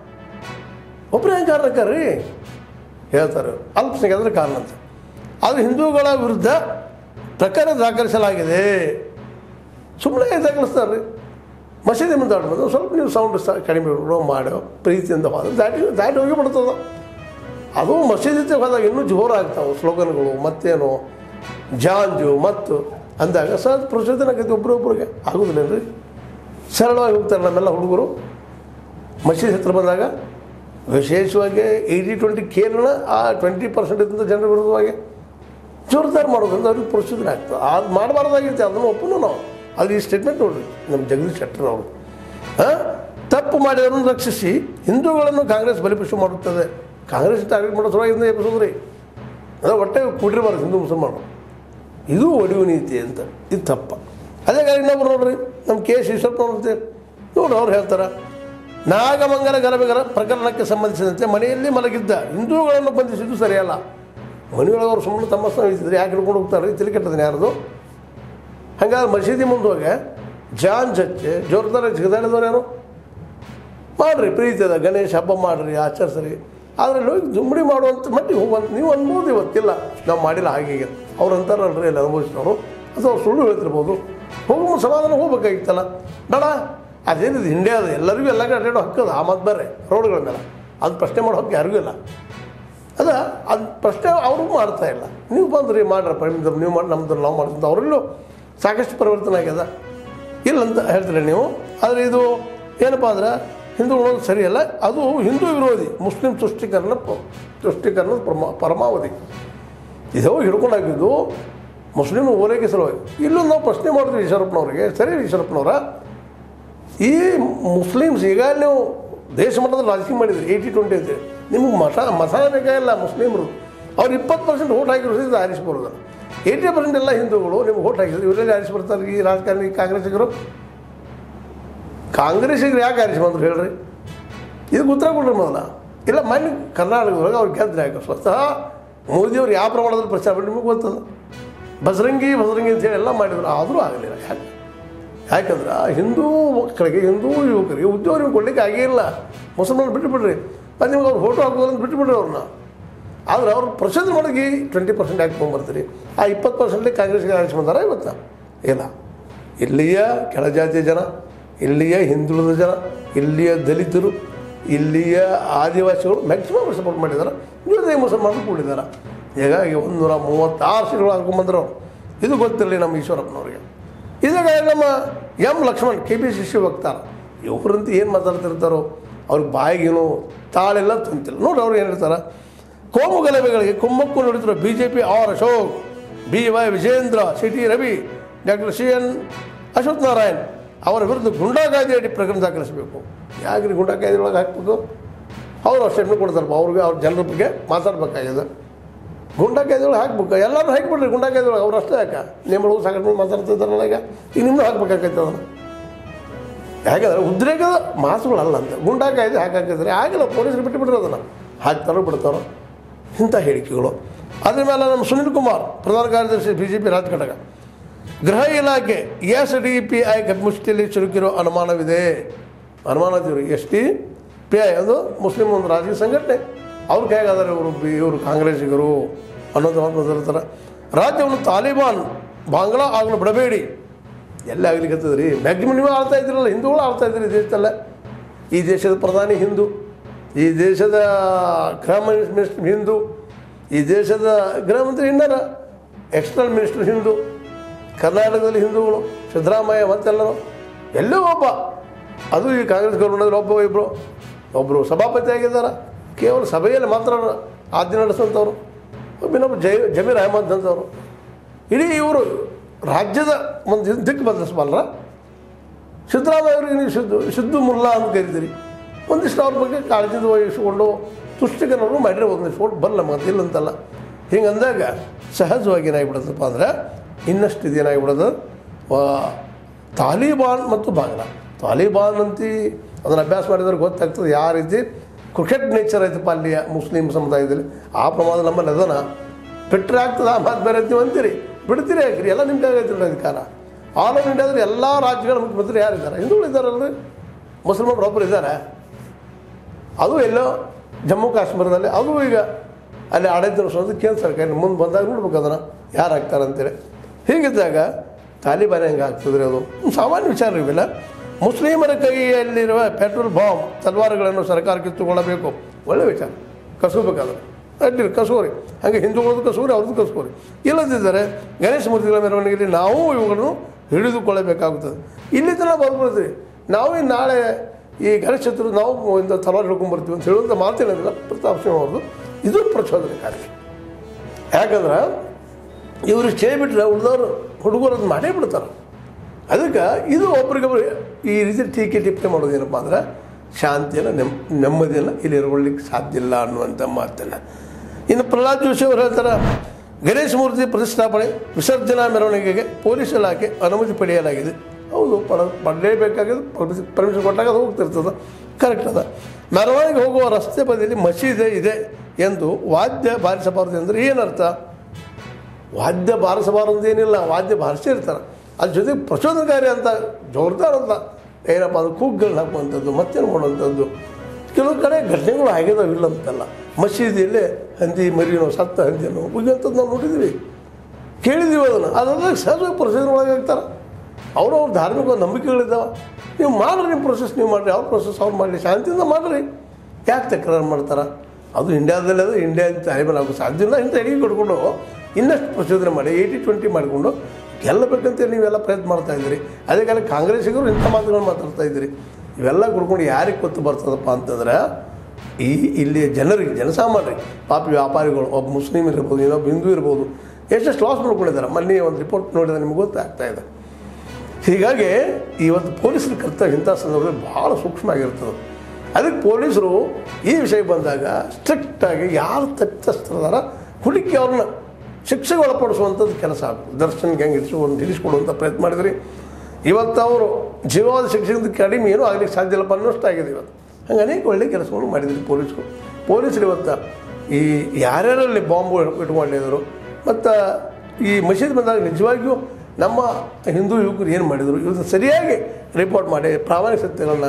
ಒಬ್ಬರೇ ಕಾರಣಕ್ಕ ರೀ ಹೇಳ್ತಾರೆ ಅಲ್ಪಸಂಖ್ಯಾತರ ಕಾರಣ ಅಂತ ಆದರೆ ಹಿಂದೂಗಳ ವಿರುದ್ಧ ಪ್ರಕರಣ ದಾಖಲಿಸಲಾಗಿದೆ ಸುಮ್ಮನೆ ದಾಖಲಿಸ್ತಾರೆ ರೀ ಮಸೀದಿ ಮುಂದೆ ಆಡ್ಬೋದು ಸ್ವಲ್ಪ ನೀವು ಸೌಂಡ್ ಸ ಕಡಿಮೆ ಇಡೋ ಮಾಡೋ ಪ್ರೀತಿಯಿಂದ ಹೋದ್ರೆ ದಾಟಿ ದಾಟಿ ಹೋಗಿ ಬಿಡ್ತದ ಅದು ಮಸೀದಿ ಹೋದಾಗ ಇನ್ನೂ ಜೋರಾಗ್ತಾವೆ ಸ್ಲೋಗನ್ಗಳು ಮತ್ತೇನು ಜಾಂಜು ಮತ್ತು ಅಂದಾಗ ಸಹಜ ಪ್ರಚೋದನೆ ಆಗೈತೆ ಒಬ್ರೊಬ್ರಿಗೆ ಆಗೋದಿಲ್ಲೇನ್ರಿ ಸರಳವಾಗಿ ಹೋಗ್ತಾರೆ ನಮ್ಮೆಲ್ಲ ಹುಡುಗರು ಮಸೀದಿ ಹತ್ರ ಬಂದಾಗ ವಿಶೇಷವಾಗಿ ಏಯ್ಟಿ ಟ್ವೆಂಟಿ ಕೇರಳ ಆ ಟ್ವೆಂಟಿ ಪರ್ಸೆಂಟ್ ಇದ್ದಂಥ ಜನರ ವಿರುದ್ಧವಾಗಿ ಜೋರ್ದಾರ್ ಮಾಡೋದ್ರಿಂದ ಅವ್ರಿಗೆ ಪ್ರಚೋದನೆ ಆಗ್ತದೆ ಅದು ಮಾಡಬಾರ್ದಾಗಿತ್ತು ಅದನ್ನು ಒಪ್ಪನು ನಾವು ಅದು ಈ ಸ್ಟೇಟ್ಮೆಂಟ್ ನೋಡ್ರಿ ನಮ್ಮ ಜಗದೀಶ್ ಶೆಟ್ಟರ್ ಅವರು ಹಾಂ ತಪ್ಪು ಮಾಡಿದವರನ್ನು ರಕ್ಷಿಸಿ ಹಿಂದೂಗಳನ್ನು ಕಾಂಗ್ರೆಸ್ ಬಲಿಪಶು ಮಾಡುತ್ತದೆ ಕಾಂಗ್ರೆಸ್ ಟಾರ್ಗೆಟ್ ಮಾಡೋ ಸಲುವಾಗಿ ಎಬ್ಬಿಸೋದ್ರಿ ಅದು ಒಟ್ಟೆ ಕೂಡಿರಬಾರ್ದು ಹಿಂದೂ ಮುಸಲ್ಮಾನರು ಇದು ಒಡಿವು ನೀತಿ ಅಂತ ಇದು ತಪ್ಪ ಅದೇ ಕಾರಣ ಇನ್ನೊಬ್ರು ನೋಡ್ರಿ ನಮ್ಮ ಕೆ ಎಸ್ ಈಶ್ವರಪ್ಪ ನೋಡ್ತೀವಿ ನೋಡ್ರಿ ಅವ್ರು ಹೇಳ್ತಾರೆ ನಾಗಮಂಗಲ ಗಲಭೆಗಳ ಪ್ರಕರಣಕ್ಕೆ ಸಂಬಂಧಿಸಿದಂತೆ ಮನೆಯಲ್ಲಿ ಮಲಗಿದ್ದ ಹಿಂದೂಗಳನ್ನು ಬಂಧಿಸಿದ್ದು ಸರಿಯಲ್ಲ ಮನೆಯೊಳಗೆ ಅವ್ರು ಸುಮ್ಮನೆ ತಮ್ಮ ಇದ್ದಿದ್ರೆ ಯಾಕೆ ಹಿಡ್ಕೊಂಡು ಹೋಗ್ತಾರೆ ತಲೆ ಕೆಟ್ಟದನ್ನ ಯಾರ್ದು ಹಂಗಾದ್ರೆ ಮಸೀದಿ ಮುಂದೆ ಹೋಗಿ ಜಾನ್ ಜಚ್ಚೆ ಜೋರ್ದಾರ ಜಿಗದಾಡಿದವ್ರು ಯಾರು ಮಾಡ್ರಿ ಪ್ರೀತಿ ಅದ ಗಣೇಶ ಹಬ್ಬ ಮಾಡ್ರಿ ಆಚರಿಸ್ರಿ ಆದರೆ ಹೋಗಿ ಜುಂಬಡಿ ಮಾಡುವಂಥ ಮಟ್ಟಿಗೆ ಹೋಗುವಂತ ನೀವು ಅನ್ಬೋದು ಇವತ್ತಿಲ್ಲ ನಾವು ಮಾಡಿಲ್ಲ ಹಾಗೆ ಹೀಗೆ ಅವ್ರು ಅಂತಾರಲ್ರಿ ಅಲ್ಲಿ ಅನುಭವಿಸಿದವರು ಅಥವಾ ಅವ್ರು ಸುಳ್ಳು ಹೇಳ್ತಿರ್ಬೋದು ಹೋಗು ಸಮಾಧಾನ ಹೋಗ್ಬೇಕಾಗಿತ್ತಲ್ಲ ಬೇಡ ಅದೇನಿದೆ ಇಂಡಿಯಾ ಅದು ಎಲ್ಲರಿಗೂ ಎಲ್ಲ ಕಡೆ ಅಡ್ಡಾಡೋ ಹಕ್ಕದ ಆ ಮತ್ತೆ ಬರ್ರೆ ರೋಡ್ಗಳ ಮೇಲೆ ಅದು ಪ್ರಶ್ನೆ ಮಾಡೋ ಹಕ್ಕು ಯಾರಿಗೂ ಇಲ್ಲ ಅದ ಅದು ಪ್ರಶ್ನೆ ಅವ್ರಿಗೂ ಮಾಡ್ತಾ ಇಲ್ಲ ನೀವು ಬಂದ್ರಿ ಮಾಡ್ರಪ್ಪ ನಿಮ್ದು ನೀವು ಮಾಡಿ ನಮ್ದು ನಾವು ಮಾಡ್ತಿದ್ದ ಅವರಲ್ಲೂ ಸಾಕಷ್ಟು ಪರಿವರ್ತನೆ ಆಗ್ಯದ ಇಲ್ಲಂತ ಹೇಳ್ತೀರಿ ನೀವು ಆದರೆ ಇದು ಏನಪ್ಪ ಅಂದ್ರೆ ಹಿಂದೂಗಳು ಸರಿಯಲ್ಲ ಅದು ಹಿಂದೂ ವಿರೋಧಿ ಮುಸ್ಲಿಂ ತುಷ್ಟೀಕರಣ ಪ- ತುಷ್ಟೀಕರಣದ ಪರಮ ಪರಮಾವಧಿ ಇದು ಹಿಡ್ಕೊಂಡು ಹಾಕಿದ್ದು ಮುಸ್ಲಿಮ್ ಓಲೈಕೆ ಸಲುವಾಗಿ ಇಲ್ಲೂ ನಾವು ಪ್ರಶ್ನೆ ಮಾಡಿದ್ವಿ ಈಶ್ವರಪ್ಪನವ್ರಿಗೆ ಸರಿ ಈಶ್ವರಪ್ಪನವರ ಈ ಮುಸ್ಲಿಮ್ಸ್ ಈಗ ನೀವು ದೇಶ ಮಟ್ಟದಲ್ಲಿ ರಾಜಕೀಯ ಮಾಡಿದ್ರಿ ಏಯ್ಟಿ ಟ್ವೆಂಟಿ ಅಂತ ನಿಮ್ಗೆ ಮಸ ಮಸಾಲ ಬೇಕಾಗಿಲ್ಲ ಮುಸ್ಲಿಮರು ಅವ್ರು ಇಪ್ಪತ್ತು ಪರ್ಸೆಂಟ್ ಓಟ್ ಹಾಕಿದ್ರು ಸಹಿತ ಆರಿಸಿ ಬರೋದು ಏಯ್ಟಿ ಪರ್ಸೆಂಟ್ ಎಲ್ಲ ಹಿಂದೂಗಳು ನಿಮ್ಗೆ ಓಟ್ ಹಾಕಿದ್ರು ಇವರೆಲ್ಲ ಆರಿಸಿ ಬರ್ತಾರೆ ಈ ರಾಜಕಾರಣಿ ಕಾಂಗ್ರೆಸ್ಸಿಗರು ಕಾಂಗ್ರೆಸ್ಸಿಗರು ಯಾಕೆ ಆರಿಸಿ ಬಂದ್ರು ಹೇಳ್ರಿ ಇದು ಉತ್ತರ ಕೊಡ್ರಿ ಮೊದಲ ಇಲ್ಲ ಮನೆ ಕರ್ನಾಟಕದೊಳಗೆ ಅವ್ರು ಗೆದ್ರೆ ಯಾಕೆ ಸ್ವತಃ ಮೋದಿಯವ್ರು ಯಾವ ಪ್ರಮಾಣದಲ್ಲಿ ಪ್ರಚಾರ ಮಾಡಿ ನಿಮಗೆ ಗೊತ್ತದ ಬಸರಂಗಿ ಬಸರಂಗಿ ಅಂತೇಳಿ ಎಲ್ಲ ಮಾಡಿದ್ರು ಆದರೂ ಆಗಲಿಲ್ಲ ಯಾಕೆ ಯಾಕಂದ್ರೆ ಹಿಂದೂ ಮಕ್ಕಳಿಗೆ ಹಿಂದೂ ಯುವಕರಿಗೆ ಉದ್ಯೋಗ ನಿಮ್ಗೆ ಕೊಡಲಿಕ್ಕೆ ಆಗೇ ಇಲ್ಲ ಮುಸಲ್ಮಾನ ಬಿಟ್ಟು ಬಿಡ್ರಿ ಅದು ನಿಮ್ಗೆ ಅವ್ರು ಫೋಟೋ ಹಾಕೋದು ಅಂತ ಬಿಟ್ಟು ಬಿಡ್ರಿ ಅವ್ರನ್ನ ಆದ್ರೆ ಅವ್ರು ಪ್ರಚೋದನೆ ಮಾಡೋಗಿ ಟ್ವೆಂಟಿ ಪರ್ಸೆಂಟ್ ಹಾಕ್ಕೊಂಬರ್ತೀರಿ ಆ ಇಪ್ಪತ್ತು ಪರ್ಸೆಂಟ್ಲಿ ಕಾಂಗ್ರೆಸ್ಗೆ ಆರಿಸಿ ಬಂದಾರ ಇವತ್ತು ಇಲ್ಲ ಇಲ್ಲಿಯ ಕೆಳಜಾತಿಯ ಜನ ಇಲ್ಲಿಯ ಹಿಂದುಳಿದ ಜನ ಇಲ್ಲಿಯ ದಲಿತರು ಇಲ್ಲಿಯ ಆದಿವಾಸಿಗಳು ಮ್ಯಾಕ್ಸಿಮಮ್ ಸಪೋರ್ಟ್ ಮಾಡಿದ್ದಾರೆ ಜೊತೆಗೆ ಮುಸಲ್ಮಾನರು ಕೂಡಿದ್ದಾರೆ ಹೀಗಾಗಿ ಒಂದು ನೂರ ಮೂವತ್ತಾರು ಸೀಟ್ಗಳು ಹಾಕೊಂಬಂದ್ರು ಅವ್ರು. ಇದು ಗೊತ್ತಿರಲಿ ನಮ್ಮ ಈಶ್ವರಪ್ಪನವ್ರಿಗೆ ಇದಾಗ ನಮ್ಮ M Lakshman K P C C ವಕ್ತಾರ ಇವ್ರಂತೂ ಏನು ಮಾತಾಡ್ತಿರ್ತಾರೋ ಅವ್ರಿಗೆ ಬಾಯಿಗೇನು ತಾಳೆಲ್ಲ ತಂತಿಲ್ಲ ನೋಡಿ ಅವ್ರು ಏನು ಹೇಳ್ತಾರೆ ಕೋಮು ಗಲಭೆಗಳಿಗೆ ಕುಮ್ಮಕ್ಕು ನೋಡುತ್ತಿರುವ B J P R Ashok B Y Vijayendra C T Ravi doctor C N Ashwath Narayan ಅವರ ವಿರುದ್ಧ ಗುಂಡಾಗಾದಿ ಅಡಿ ಪ್ರಕರಣ ದಾಖಲಿಸಬೇಕು ಯಾಕ್ರಿ ಗುಂಡಾಗಾದಿ ಒಳಗೆ ಹಾಕ್ಬೇಕು ಅವ್ರು ಸ್ಟೇಟ್ಮೆಂಟ್ ಕೊಡ್ತಾರಪ್ಪ ಅವ್ರಿಗೆ ಅವ್ರ ಜನರ ಬಗ್ಗೆ ಮಾತಾಡ್ಬೇಕಾಗಿದೆ ಗುಂಡಾಕಾಯ್ದೊಳಗೆ ಹಾಕ್ಬೇಕು ಎಲ್ಲರೂ ಹಾಕಿಬಿಡ್ರಿ ಗುಂಡಾಕಾಯ್ದೊಳಗೆ ಅವ್ರು ಅಷ್ಟೇ ಯಾಕೆ ನಿಮ್ಮಳು ಸಾಕಷ್ಟು ಮಂದಿ ಮಾತಾಡ್ತಿದ್ದಾರಲ್ಲ ಈಗ ಈಗ ನಿಮ್ಮದು ಹಾಕ್ಬೇಕಾಗೈತೆ ಅದನ್ನು ಯಾಕಂದ್ರೆ ಉದ್ರೇಕದ ಮಾತುಗಳಲ್ಲ ಅಂತ ಗುಂಡಾಕಾಯ್ದೆ ಹಾಕಾಕಿದ್ರೆ ಆಗಿಲ್ಲ ಪೊಲೀಸರು ಬಿಟ್ಟು ಬಿಡ್ರಿ ಅದನ್ನು ಹಾಕ್ತಾರೋ ಬಿಡ್ತಾರೋ ಇಂಥ ಹೇಳಿಕೆಗಳು ಅದ್ರ ಮೇಲೆ ನಮ್ಮ ಸುನಿಲ್ ಕುಮಾರ್ ಪ್ರಧಾನ ಕಾರ್ಯದರ್ಶಿ ಬಿ ಜೆ ಪಿ ರಾಜ್ಯ ಘಟಕ ಗೃಹ ಇಲಾಖೆ ಎಸ್ ಡಿ ಪಿ ಐ ಮುಷ್ಟಿಯಲ್ಲಿ ಚುರುಕಿರೋ ಅನುಮಾನವಿದೆ ಅನುಮಾನ ಇವ್ರು ಎಸ್ ಟಿ ಪಿ ಐ ಅದು ಮುಸ್ಲಿಂ ಒಂದು ರಾಜಕೀಯ ಸಂಘಟನೆ ಅವ್ರ ಕೈಗಾದರೆ ಇವರು ಬಿ ಇವರು ಕಾಂಗ್ರೆಸ್ಸಿಗರು ಅನ್ನೋದು ಮಾತಾಡ್ತಾರೆ ರಾಜ್ಯವನ್ನು ತಾಲಿಬಾನ್ ಬಾಂಗ್ಲಾ ಆಗಲು ಬಿಡಬೇಡಿ ಎಲ್ಲಿ ಆಗ್ಲಿಕ್ಕತ್ತದ ರೀ ಮ್ಯಾಕ್ಸಿಮಮ್ ನೀವು ಆಳ್ತಾ ಇದ್ದೀರಲ್ಲ ಹಿಂದೂಗಳು ಆಳ್ತಾ ಇದ್ದೀರಿ ಈ ದೇಶದಲ್ಲ ಈ ದೇಶದ ಪ್ರಧಾನಿ ಹಿಂದೂ ಈ ದೇಶದ ಗೃಹ ಮಿನಿಸ್ಟರ್ ಹಿಂದೂ ಈ ದೇಶದ ಗೃಹ ಮಂತ್ರಿ ಇನ್ನಾರ ಎಕ್ಸ್ಟರ್ನಲ್ ಮಿನಿಸ್ಟರ್ ಹಿಂದೂ ಕರ್ನಾಟಕದಲ್ಲಿ ಹಿಂದೂಗಳು ಸಿದ್ದರಾಮಯ್ಯ ಮತ್ತೆಲ್ಲರೂ ಎಲ್ಲೋ ಒಬ್ಬ ಅದು ಈ ಕಾಂಗ್ರೆಸ್ ಗೌರ್ಮೆಂಟಲ್ಲಿ ಒಬ್ಬ ಇಬ್ಬರು ಒಬ್ಬರು ಸಭಾಪತಿ ಆಗಿದ್ದಾರೆ ಕೇವಲ ಸಭೆಯಲ್ಲಿ ಮಾತ್ರ ಆಜ್ಞೆ ನಡೆಸುವಂಥವ್ರು ಇನ್ನೊಬ್ಬ ಜೈ ಜಮೀರ್ ಅಹಮದ್ ಅಂತವರು ಇಡೀ ಇವರು ರಾಜ್ಯದ ಒಂದು ದಿಕ್ಕು ಬದಲಿಸಬಲ್ಲರ ಸಿದ್ದರಾಮಯ್ಯ ಅವರಿಗೆ ನೀವು ಸಿದ್ದು ಸಿದ್ದು ಮುಲ್ಲಾ ಅಂತ ಕರಿತೀರಿ ಒಂದಿಷ್ಟು ಅವ್ರ ಬಗ್ಗೆ ಕಾಳಜಿ ವಹಿಸಿಕೊಂಡು ತುಷ್ಟೀಕರಣವನ್ನು ಮಾಡಿದ್ರೆ ಒಂದಿಷ್ಟು ಓಟ್ ಬರಲ್ಲ ಮತ್ತೆ ಇಲ್ಲಂತಲ್ಲ ಹಿಂಗೆ ಅಂದಾಗ ಸಹಜವಾಗಿ ಏನಾಗಿಬಿಡುತ್ತಪ್ಪ ಅಂದ್ರೆ ಇನ್ನಷ್ಟು ಇದೇನಾಗಿಬಿಡೋದು ವಾ- ತಾಲಿಬಾನ್ ಮತ್ತು ಬಾಂಗ್ಲಾ ತಾಲಿಬಾನ್ ಅಂತಿ ಅದನ್ನು ಅಭ್ಯಾಸ ಮಾಡಿದ್ರೆ ಗೊತ್ತಾಗ್ತದೆ ಯಾವ ರೀತಿ ಕ್ರಿಕೆಟ್ ನೇಚರ್ ಐತಪ್ಪ ಅಲ್ಲಿಯ ಮುಸ್ಲಿಂ ಸಮುದಾಯದಲ್ಲಿ ಆ ಪ್ರಮಾಣ ನಮ್ಮಲ್ಲಿ ಅದನ್ನ ಬಿಟ್ಟರೆ ಆಗ್ತದೆ ಆ ಮಾತು ಬೇರೆ ನೀವು ಅಂತೀರಿ ಬಿಡ್ತೀರಿ ಯಾಕ್ರಿ ಎಲ್ಲ ನಿಮ್ಗೆ ಆಗೈತಿಲ್ಲ ಅಧಿಕಾರ ಆಲ್ ಓವರ್ ಇಂಡಿಯಾದಲ್ಲಿ ಎಲ್ಲ ರಾಜ್ಯಗಳ ಮುಖ್ಯಮಂತ್ರಿ ಯಾರಿದ್ದಾರೆ ಹಿಂದೂಗಳು ಇದ್ದಾರಲ್ರಿ ಮುಸಲ್ಮಾನರು ಒಬ್ಬರು ಇದ್ದಾರೆ ಅದು ಎಲ್ಲೋ ಜಮ್ಮು ಕಾಶ್ಮೀರದಲ್ಲಿ ಅದು ಈಗ ಅಲ್ಲಿ ಆಡಳಿತ ನಡೆಸೋದು ಕೇಂದ್ರ ಸರ್ಕಾರ ಮುಂದೆ ಬಂದಾಗ ನೋಡ್ಬೇಕು ಅದನ್ನು ಯಾರು ಆಗ್ತಾರೆ ಅಂತೇಳಿ ಹೀಗಿದ್ದಾಗ ತಾಲಿಬಾನ್ ಹೆಂಗೆ ಆಗ್ತದ್ರಿ ಅದು ಸಾಮಾನ್ಯ ವಿಚಾರ ಇವೆಲ್ಲ ಮುಸ್ಲಿಮರ ಕೈಯಲ್ಲಿರುವ ಪೆಟ್ರೋಲ್ ಬಾಂಬ್ ತಲ್ವಾರುಗಳನ್ನು ಸರ್ಕಾರ ಕಿತ್ತುಕೊಳ್ಳಬೇಕು ಒಳ್ಳೆ ವಿಚಾರ ಕಸೂಬೇಕಾದ್ರೆ ಅಡ್ಡಿ ಕಸೂರಿ ಹಾಗೆ ಹಿಂದೂಗಳದ್ದು ಕಸೂರಿ ಅವ್ರದ್ದು ಕಸೂರಿ ಇಲ್ಲದಿದ್ದರೆ ಗಣೇಶ ಮೂರ್ತಿಗಳ ಮೆರವಣಿಗೆಯಲ್ಲಿ ನಾವು ಇವುಗಳನ್ನು ಹಿಡಿದುಕೊಳ್ಳಬೇಕಾಗುತ್ತದೆ ಇಲ್ಲಿ ತನಕ ಬರ್ಬೋದ್ರಿ ನಾವು ಇನ್ನು ನಾಳೆ ಈ ಗಣೇಶ ಚತುರ್ಥಿ ನಾವು ಇಂಥ ತಲವಾರು ಹಿಡ್ಕೊಂಡ್ಬರ್ತೀವಿ ಅಂತ ಹೇಳುವಂಥ ಮಾತೇನಿಲ್ಲ ಪ್ರತಾಪ್ ಸಿಂಹ ಅವ್ರದ್ದು ಇದು ಪ್ರಚೋದನಕಾರಿ ಯಾಕಂದ್ರೆ ಇವರು ಚೇ ಬಿಟ್ಟರೆ ಉಳಿದವರು ಹುಡುಗರು ಅದನ್ನ ಮಾಡೇ ಬಿಡ್ತಾರೆ ಅದಕ್ಕೆ ಇದು ಒಬ್ರಿಗೊಬ್ರು ಈ ರೀತಿ ಟೀಕೆ ಟಿಪ್ಪಣಿ ಮಾಡೋದು ಏನಪ್ಪ ಅಂದ್ರೆ ಶಾಂತಿಯನ್ನು ನೆಮ್ ನೆಮ್ಮದಿಯನ್ನು ಇಲ್ಲಿ ಇರುಕೊಳ್ಳಿಕ್ಕೆ ಸಾಧ್ಯ ಇಲ್ಲ ಅನ್ನುವಂಥ ಮಾತನ್ನು ಇನ್ನು ಪ್ರಹ್ಲಾದ್ ಜೋಶಿ ಅವರು ಹೇಳ್ತಾರೆ ಗಣೇಶ ಮೂರ್ತಿ ಪ್ರತಿಷ್ಠಾಪನೆ ವಿಸರ್ಜನಾ ಮೆರವಣಿಗೆಗೆ ಪೊಲೀಸ್ ಇಲಾಖೆ ಅನುಮತಿ ಪಡೆಯಲಾಗಿದೆ ಹೌದು ಪಡ ಪಡಲೇಬೇಕಾಗಿದೆ ಪರ್ಮಿಷನ್ ಕೊಟ್ಟಾಗ ಅದು ಹೋಗ್ತಿರ್ತದೆ ಕರೆಕ್ಟ್ ಅದ ಮೆರವಣಿಗೆ ಹೋಗುವ ರಸ್ತೆ ಬದಿಯಲ್ಲಿ ಮಸೀದೆ ಇದೆ ಎಂದು ವಾದ್ಯ ಬಾರಿಸಬಾರದು ಅಂದರೆ ಏನರ್ಥ ವಾದ್ಯ ಬಾರಿಸಬಾರದು ಏನಿಲ್ಲ ವಾದ್ಯ ಬಾರಿಸಿರ್ತಾರೆ ಅದ್ರ ಜೊತೆಗೆ ಪ್ರಚೋದನಕಾರಿ ಅಂತ ಜೋರ್ದಾರ್ ಅಂತ ಏನಪ್ಪ ಅದು ಕೂಗ್ಗಳನ್ನ ಹಾಕುವಂಥದ್ದು ಮತ್ತೇನು ಮಾಡುವಂಥದ್ದು ಕೆಲವು ಕಡೆ ಘಟನೆಗಳು ಆಗಿದಾವೆ ಇಲ್ಲ ಅಂತಲ್ಲ ಮಸೀದಿಯಲ್ಲೇ ಹಂದಿ ಮರಿನೋ ಸತ್ತ ಹಂದಿನೋ ಉಗಿಯಂಥದ್ದು ನಾವು ನೋಡಿದ್ದೀವಿ ಕೇಳಿದ್ದೀವಿ ಅದನ್ನು ಅದೆಲ್ಲ ಸಹಜವಾಗಿ ಪ್ರೊಸೆಸ್ ಒಳಗೆ ಆಗ್ತಾರೆ ಅವರು ಅವ್ರ ಧಾರ್ಮಿಕ ನಂಬಿಕೆಗಳಿದ್ದಾವೆ ನೀವು ಮಾಡ್ರಿ ನಿಮ್ಮ ಪ್ರೊಸೆಸ್ ನೀವು ಮಾಡಿರಿ ಅವ್ರ ಪ್ರೊಸೆಸ್ ಅವ್ರು ಮಾಡಲಿ ಶಾಂತಿಯಿಂದ ಮಾಡಿರಿ ಯಾಕೆ ತಕರಾರು ಮಾಡ್ತಾರೆ ಅದು ಇಂಡಿಯಾದಲ್ಲಿ ಅದು ಇಂಡಿಯಾ ತಾಲಿಬಾನ್ ಆಗೋ ಸಾಧ್ಯ ಇಲ್ಲ ಇಂಥ ಎಡಿಗೆ ಕೊಡ್ಕೊಂಡು ಇನ್ನಷ್ಟು ಪ್ರಚೋದನೆ ಮಾಡಿ ಏಯ್ಟಿ ಟ್ವೆಂಟಿ ಮಾಡಿಕೊಂಡು ಗೆಲ್ಲಬೇಕಂತ ನೀವೆಲ್ಲ ಪ್ರಯತ್ನ ಮಾಡ್ತಾ ಇದ್ದೀರಿ ಅದೇ ಕಾಲ ಕಾಂಗ್ರೆಸ್ಸಿಗರು ಇಂಥ ಮಾತುಗಳನ್ನು ಮಾತಾಡ್ತಾ ಇದ್ದೀರಿ ಇವೆಲ್ಲ ಕೊಡ್ಕೊಂಡು ಯಾರಿಗೆ ಗೊತ್ತು ಬರ್ತದಪ್ಪ ಅಂತಂದ್ರೆ ಈ ಇಲ್ಲಿಯ ಜನರಿಗೆ ಜನಸಾಮಾನ್ಯರಿಗೆ ಪಾಪಿ ವ್ಯಾಪಾರಿಗಳು ಒಬ್ಬ ಮುಸ್ಲಿಮ್ ಇರ್ಬೋದು ಇನ್ನೊಬ್ಬ ಹಿಂದೂ ಇರ್ಬೋದು ಎಷ್ಟೆಷ್ಟು ಲಾಸ್ ಮಾಡ್ಕೊಂಡಿದ್ದಾರೆ ಮೊನ್ನೆ ಒಂದು ರಿಪೋರ್ಟ್ ನೋಡಿದ್ರೆ ನಿಮ್ಗೆ ಗೊತ್ತಾಗ್ತಾ ಇದೆ ಹೀಗಾಗಿ ಇವತ್ತು ಪೊಲೀಸರ ಕರ್ತವ್ಯ ಇಂಥ ಸಂದರ್ಭದಲ್ಲಿ ಭಾಳ ಸೂಕ್ಷ್ಮ ಆಗಿರ್ತದೆ ಅದಕ್ಕೆ ಪೊಲೀಸರು ಈ ವಿಷಯ ಬಂದಾಗ ಸ್ಟ್ರಿಕ್ಟಾಗಿ ಯಾರು ತಪ್ಪಿತಸ್ಥರದಾರ ಹುಡುಕಿ ಅವ್ರನ್ನ ಶಿಕ್ಷೆಗೆ ಒಳಪಡಿಸುವಂಥದ್ದು ಕೆಲಸ ಆಗಬೇಕು ದರ್ಶನ್ಗೆ ಹೆಂಗೆ ಇರಿಸ್ಕೊಂಡು ಇರಿಸ್ಕೊಡುವಂಥ ಪ್ರಯತ್ನ ಮಾಡಿದ್ರಿ ಇವತ್ತು ಅವರು ಜೀವವಾದ ಶಿಕ್ಷೆಗಿಂತ ಕಡಿಮೆ ಏನೂ ಆಗ್ಲಿಕ್ಕೆ ಸಾಧ್ಯ ಇಲ್ಲಪ್ಪ ಅನ್ನೋಷ್ಟು ಆಗಿದೆ ಇವತ್ತು ಹಂಗೆ ಅನೇಕ ಒಳ್ಳೆಯ ಕೆಲಸಗಳು ಮಾಡಿದ್ರಿ ಪೊಲೀಸರು ಪೊಲೀಸರು ಇವತ್ತು ಈ ಯಾರ್ಯಾರಲ್ಲಿ ಬಾಂಬು ಇಟ್ಕೊಂಡಿದ್ರು ಮತ್ತು ಈ ಮಸೀದಿ ಬಂದಾಗ ನಿಜವಾಗಿಯೂ ನಮ್ಮ ಹಿಂದೂ ಯುವಕರು ಏನು ಮಾಡಿದರು ಇವತ್ತು ಸರಿಯಾಗಿ ರಿಪೋರ್ಟ್ ಮಾಡಿ ಪ್ರಾಮಾಣಿಕ ಸತ್ಯಗಳನ್ನ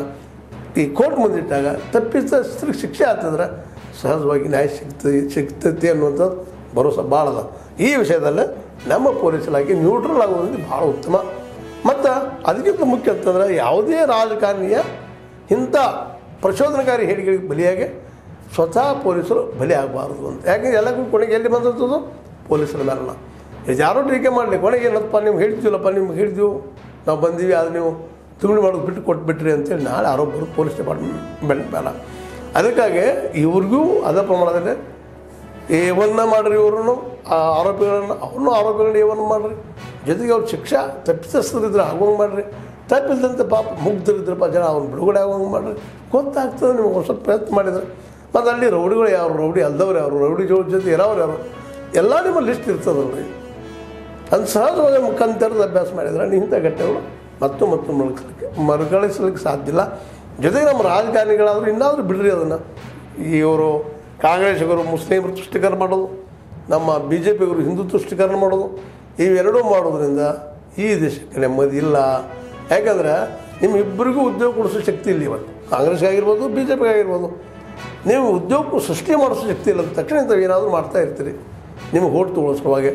ಈ ಕೋರ್ಟ್ ಮುಂದಿಟ್ಟಾಗ ತಪ್ಪಿತಸ್ಥರಿಗೆ ಶಿಕ್ಷೆ ಆಗ್ತದ್ರೆ ಸಹಜವಾಗಿ ನ್ಯಾಯ ಸಿಗ್ತದೆ ಸಿಗ್ತೈತಿ ಅನ್ನುವಂಥದ್ದು ಭರೋಸೆ ಭಾಳ ಅದ ಈ ವಿಷಯದಲ್ಲಿ ನಮ್ಮ ಪೊಲೀಸ್ ಇಲಾಖೆ ನ್ಯೂಟ್ರಲ್ ಆಗೋದ್ರಿಂದ ಭಾಳ ಉತ್ತಮ ಮತ್ತು ಅದಕ್ಕಿಂತ ಮುಖ್ಯ ಅಂತಂದ್ರೆ ಯಾವುದೇ ರಾಜಕಾರಣಿಯ ಇಂಥ ಪ್ರಚೋದನಕಾರಿ ಹೇಳಿಕೆಗಳಿಗೆ ಬಲಿಯಾಗಿ ಸ್ವತಃ ಪೊಲೀಸರು ಬಲಿ ಆಗಬಾರ್ದು ಅಂತ ಯಾಕೆ ಎಲ್ಲಕ್ಕೂ ಕೊನೆಗೆ ಎಲ್ಲಿ ಬಂದಿರ್ತದೋ ಪೊಲೀಸರ ಮೇಲಲ್ಲ ಇದು ಯಾರೋ ಟೀಕೆ ಮಾಡಲಿ ಕೊನೆಗೆ ಏನಪ್ಪ ನಿಮ್ಗೆ ಹೇಳ್ತೀವಲ್ಲಪ್ಪ ನಿಮ್ಗೆ ಹೇಳಿದ್ವು ನಾವು ಬಂದೀವಿ ಅದು ನೀವು ತಿಂಗಳು ಮಾಡೋದು ಬಿಟ್ಟು ಕೊಟ್ಬಿಟ್ರಿ ಅಂತೇಳಿ ನಾಳೆ ಆರೋಪ ಬರೋದು ಪೊಲೀಸ್ ಡಿಪಾರ್ಟ್ಮೆಂಟ್ ಮೇಲೆ ಅದಕ್ಕಾಗಿ ಇವ್ರಿಗೂ ಅದೇ ಪ್ರಮಾಣದಲ್ಲಿ ಏವನ್ನ ಮಾಡ್ರಿ ಇವ್ರನ್ನು ಆ ಆರೋಪಿಗಳನ್ನು ಅವ್ರನ್ನೂ ಆರೋಪಿಗಳನ್ನ ಏವನ್ನ ಮಾಡ್ರಿ ಜೊತೆಗೆ ಅವ್ರ ಶಿಕ್ಷಾ ತಪ್ಪಿತಸ್ಥರಿದ್ರೆ ಆಗೋಂಗೆ ಮಾಡ್ರಿ ತಪ್ಪಿಲ್ಲದಂತೆ ಪಾಪ ಮುಗ್ಧರಿದ್ರಪ್ಪ ಜನ ಅವ್ರನ್ನ ಬಿಡುಗಡೆ ಆಗೋಂಗೆ ಮಾಡ್ರಿ ಗೊತ್ತಾಗ್ತದೆ ನಿಮ್ಗೆ ಒಂದು ಸ್ವಲ್ಪ ಪ್ರಯತ್ನ ಮಾಡಿದ್ರೆ ಮತ್ತು ಅಲ್ಲಿ ರೌಡಿಗಳು ಯಾರು ರೌಡಿ ಅಲ್ದವ್ರು ಯಾರು ರೌಡಿ ಜೋಡಿ ಜೊತೆ ಇರೋರು ಯಾರು ಎಲ್ಲ ನಿಮ್ಮ ಲಿಸ್ಟ್ ಇರ್ತದಲ್ರಿ ಅದು ಸಹಜವಾಗಿ ಮುಖಾಂತರದ ಅಭ್ಯಾಸ ಮಾಡಿದ್ರೆ ಇಂಥ ಘಟ್ಟಗಳು ಮತ್ತು ಮತ್ತು ಮರುಕಳಿಕೆ ಮರುಕಳಿಸ್ಲಿಕ್ಕೆ ಸಾಧ್ಯ ಇಲ್ಲ ಜೊತೆಗೆ ನಮ್ಮ ರಾಜಕಾರಣಿಗಳಾದರೂ ಇನ್ನಾದರೂ ಬಿಡ್ರಿ ಅದನ್ನು ಇವರು ಕಾಂಗ್ರೆಸ್ಸಿಗರು ಮುಸ್ಲಿಮರು ತುಷ್ಟೀಕರಣ ಮಾಡೋದು ನಮ್ಮ ಬಿ ಜೆ ಪಿಗರು ಹಿಂದೂ ತುಷ್ಟೀಕರಣ ಮಾಡೋದು ಇವೆರಡೂ ಮಾಡೋದ್ರಿಂದ ಈ ದೇಶಕ್ಕೆ ನೆಮ್ಮದಿ ಇಲ್ಲ ಯಾಕಂದ್ರೆ ನಿಮ್ಮ ಇಬ್ಬರಿಗೂ ಉದ್ಯೋಗ ಕೊಡಿಸೋ ಶಕ್ತಿ ಇಲ್ಲ ಇವತ್ತು ಕಾಂಗ್ರೆಸ್ಗಾಗಿರ್ಬೋದು ಬಿ ಜೆ ಪಿಗಾಗಿರ್ಬೋದು ನೀವು ಉದ್ಯೋಗ ಸೃಷ್ಟಿ ಮಾಡಿಸೋ ಶಕ್ತಿ ಇಲ್ಲ ತಕ್ಷಣ ಇಂಥವು ಏನಾದರೂ ಮಾಡ್ತಾ ಇರ್ತೀರಿ ನಿಮಗೆ ಓಟ್ ತೊಗೊಳಿಸುವಾಗೆ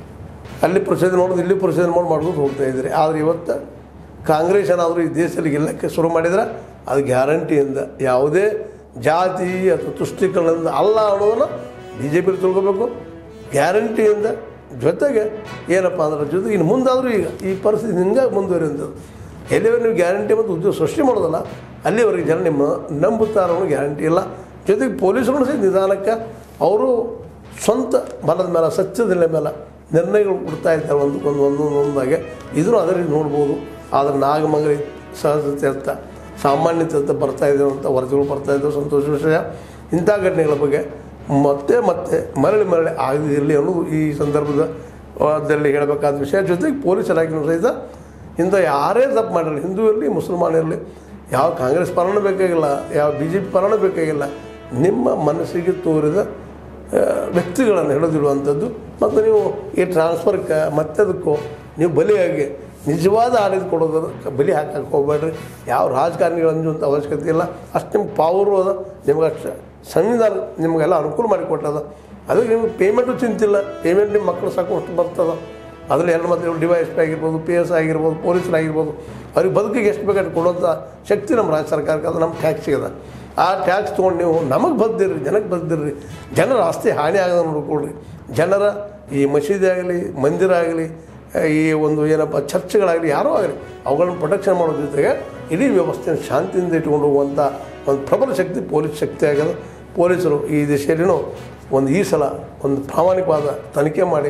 ಅಲ್ಲಿ ಪ್ರಚೋದನೆ ಮಾಡೋದು ಇಲ್ಲಿ ಪ್ರಚೋದನೆ ಮಾಡಿ ಮಾಡ್ಕೊಂಡು ಹೋಗ್ತಾ ಇದ್ದೀರಿ ಆದರೆ ಇವತ್ತು ಕಾಂಗ್ರೆಸ್ ಏನಾದರೂ ಈ ದೇಶದಲ್ಲಿ ಗೆಲ್ಲಕ್ಕೆ ಶುರು ಮಾಡಿದ್ರೆ ಅದು ಗ್ಯಾರಂಟಿಯಿಂದ ಯಾವುದೇ ಜಾತಿ ಅಥವಾ ತುಷ್ಟೀಕರಣದಿಂದ ಅಲ್ಲ ಅನ್ನೋದನ್ನು ಬಿ ಜೆ ಪಿಲಿ ತಿಳ್ಕೊಬೇಕು ಗ್ಯಾರಂಟಿಯಿಂದ ಜೊತೆಗೆ ಏನಪ್ಪ ಅಂದ್ರೆ ಜೊತೆಗೆ ಇನ್ನು ಮುಂದಾದರೂ ಈಗ ಈ ಪರಿಸ್ಥಿತಿ ಹಿಂಗೆ ಮುಂದುವರಿಯುವಂಥದ್ದು ಎಲ್ಲಿವರೆಗೆ ನೀವು ಗ್ಯಾರಂಟಿ ಮತ್ತು ಉದ್ಯೋಗ ಸೃಷ್ಟಿ ಮಾಡೋದಲ್ಲ ಅಲ್ಲಿವರೆಗೆ ಜನ ನಿಮ್ಮ ನಂಬುತ್ತಾರೆ ಅನ್ನೋ ಗ್ಯಾರಂಟಿ ಇಲ್ಲ ಜೊತೆಗೆ ಪೊಲೀಸರು ಸಹ ನಿಧಾನಕ್ಕೆ ಅವರು ಸ್ವಂತ ಬಲದ ಮೇಲೆ ಸತ್ಯದ ಮೇಲೆ ನಿರ್ಣಯಗಳು ಕೊಡ್ತಾ ಇದ್ದಾರೆ ಒಂದು ಒಂದು ಒಂದೊಂದು ಒಂದಾಗೆ ಇದನ್ನು ಅದೇ ರೀತಿ ನೋಡ್ಬೋದು ಆದರೆ ನಾಗಮಂಗಲಿ ಸಹಜತೆ ಅಂತ ಸಾಮಾನ್ಯತೆ ಅಂತ ಬರ್ತಾ ಇದೆ ಅಂತ ವರದಿಗಳು ಬರ್ತಾ ಇದ್ದಾವೆ ಸಂತೋಷ ವಿಷಯ ಇಂಥ ಘಟನೆಗಳ ಬಗ್ಗೆ ಮತ್ತೆ ಮತ್ತೆ ಮರಳಿ ಮರಳಿ ಆಗದಿರಲಿ ಅನ್ನೋದು ಈ ಸಂದರ್ಭದ ದಲ್ಲಿ ಹೇಳಬೇಕಾದ ವಿಷಯ ಜೊತೆಗೆ ಪೊಲೀಸ್ ಇಲಾಖೆನೂ ಸಹಿತ ಇಂಥ ಯಾರೇ ತಪ್ಪು ಮಾಡಿರಲಿ ಹಿಂದೂ ಇರಲಿ ಮುಸಲ್ಮಾನ ಇರಲಿ ಯಾವ ಕಾಂಗ್ರೆಸ್ ಪರಣ ಬೇಕಾಗಿಲ್ಲ ಯಾವ ಬಿ ಜೆ ಪಿ ಪರಣ ಬೇಕಾಗಿಲ್ಲ ನಿಮ್ಮ ಮನಸ್ಸಿಗೆ ತೋರಿದ ಆ, ವ್ಯಕ್ತಿಗಳನ್ನು ಹಿಡಿದಿರುವಂಥದ್ದು ಮತ್ತು ನೀವು ಈ ಟ್ರಾನ್ಸ್ಫರ್ಗೆ ಮತ್ತದಕ್ಕೋ ನೀವು ಬಲಿಯಾಗಿ ನಿಜವಾದ ಆಡಳಿತ ಕೊಡೋದಕ್ಕೆ ಬಲಿ ಹಾಕಕ್ಕೆ ಹೋಗ್ಬೇಡ್ರಿ ಯಾವ ರಾಜಕಾರಣಿಗಳು ಅಂಜುವಂಥ ಅವಶ್ಯಕತೆ ಇಲ್ಲ ಅಷ್ಟು ನಿಮ್ಗೆ ಪವರು ಅದ ನಿಮ್ಗೆ ಅಷ್ಟು ಸಂವಿಧಾನ ನಿಮಗೆಲ್ಲ ಅನುಕೂಲ ಮಾಡಿಕೊಟ್ಟದ ಅದಕ್ಕೆ ನಿಮ್ಗೆ ಪೇಮೆಂಟು ಚಿಂತಿಲ್ಲ ಪೇಮೆಂಟ್ ನಿಮ್ಮ ಮಕ್ಕಳು ಸಾಕುವಷ್ಟು ಬರ್ತದೆ ಅದರಲ್ಲಿ ಎರಡು ಮತ್ತೆ ಡಿ ವೈ ಎಸ್ ಪಿ ಆಗಿರ್ಬೋದು ಪಿ ಎಸ್ ಆಗಿರ್ಬೋದು ಪೊಲೀಸರಾಗಿರ್ಬೋದು ಅವ್ರಿಗೆ ಬದುಕಿಗೆ ಎಷ್ಟು ಬೇಕಾದ್ರೆ ಕೊಡುವಂಥ ಶಕ್ತಿ ನಮ್ಮ ರಾಜ್ಯ ಸರ್ಕಾರಕ್ಕೆ ಅದು ನಮ್ಮ ಟ್ಯಾಕ್ಸಿಗೆ ಅದ ಆ ಟ್ಯಾಕ್ಸ್ ತೊಗೊಂಡು ನೀವು ನಮಗೆ ಬದ್ದಿರ್ರಿ ಜನಕ್ಕೆ ಬದ್ದಿರ್ರಿ ಜನರ ಆಸ್ತಿ ಹಾನಿ ಆಗದ ನೋಡ್ಕೊಳ್ರಿ ಜನರ ಈ ಮಸೀದಿ ಆಗಲಿ ಮಂದಿರ ಆಗಲಿ ಈ ಒಂದು ಏನಪ್ಪ ಚರ್ಚ್ಗಳಾಗಲಿ ಯಾರೋ ಆಗಲಿ ಅವುಗಳನ್ನು ಪ್ರೊಟೆಕ್ಷನ್ ಮಾಡೋ ಜೊತೆಗೆ ಇಡೀ ವ್ಯವಸ್ಥೆಯನ್ನು ಶಾಂತಿಯಿಂದ ಇಟ್ಕೊಂಡು ಹೋಗುವಂಥ ಒಂದು ಪ್ರಬಲ ಶಕ್ತಿ ಪೊಲೀಸ್ ಶಕ್ತಿ ಆಗ್ಯದ ಪೊಲೀಸರು ಈ ದಿಶೆಯಲ್ಲಿನೂ ಒಂದು ಈ ಸಲ ಒಂದು ಪ್ರಾಮಾಣಿಕವಾದ ತನಿಖೆ ಮಾಡಿ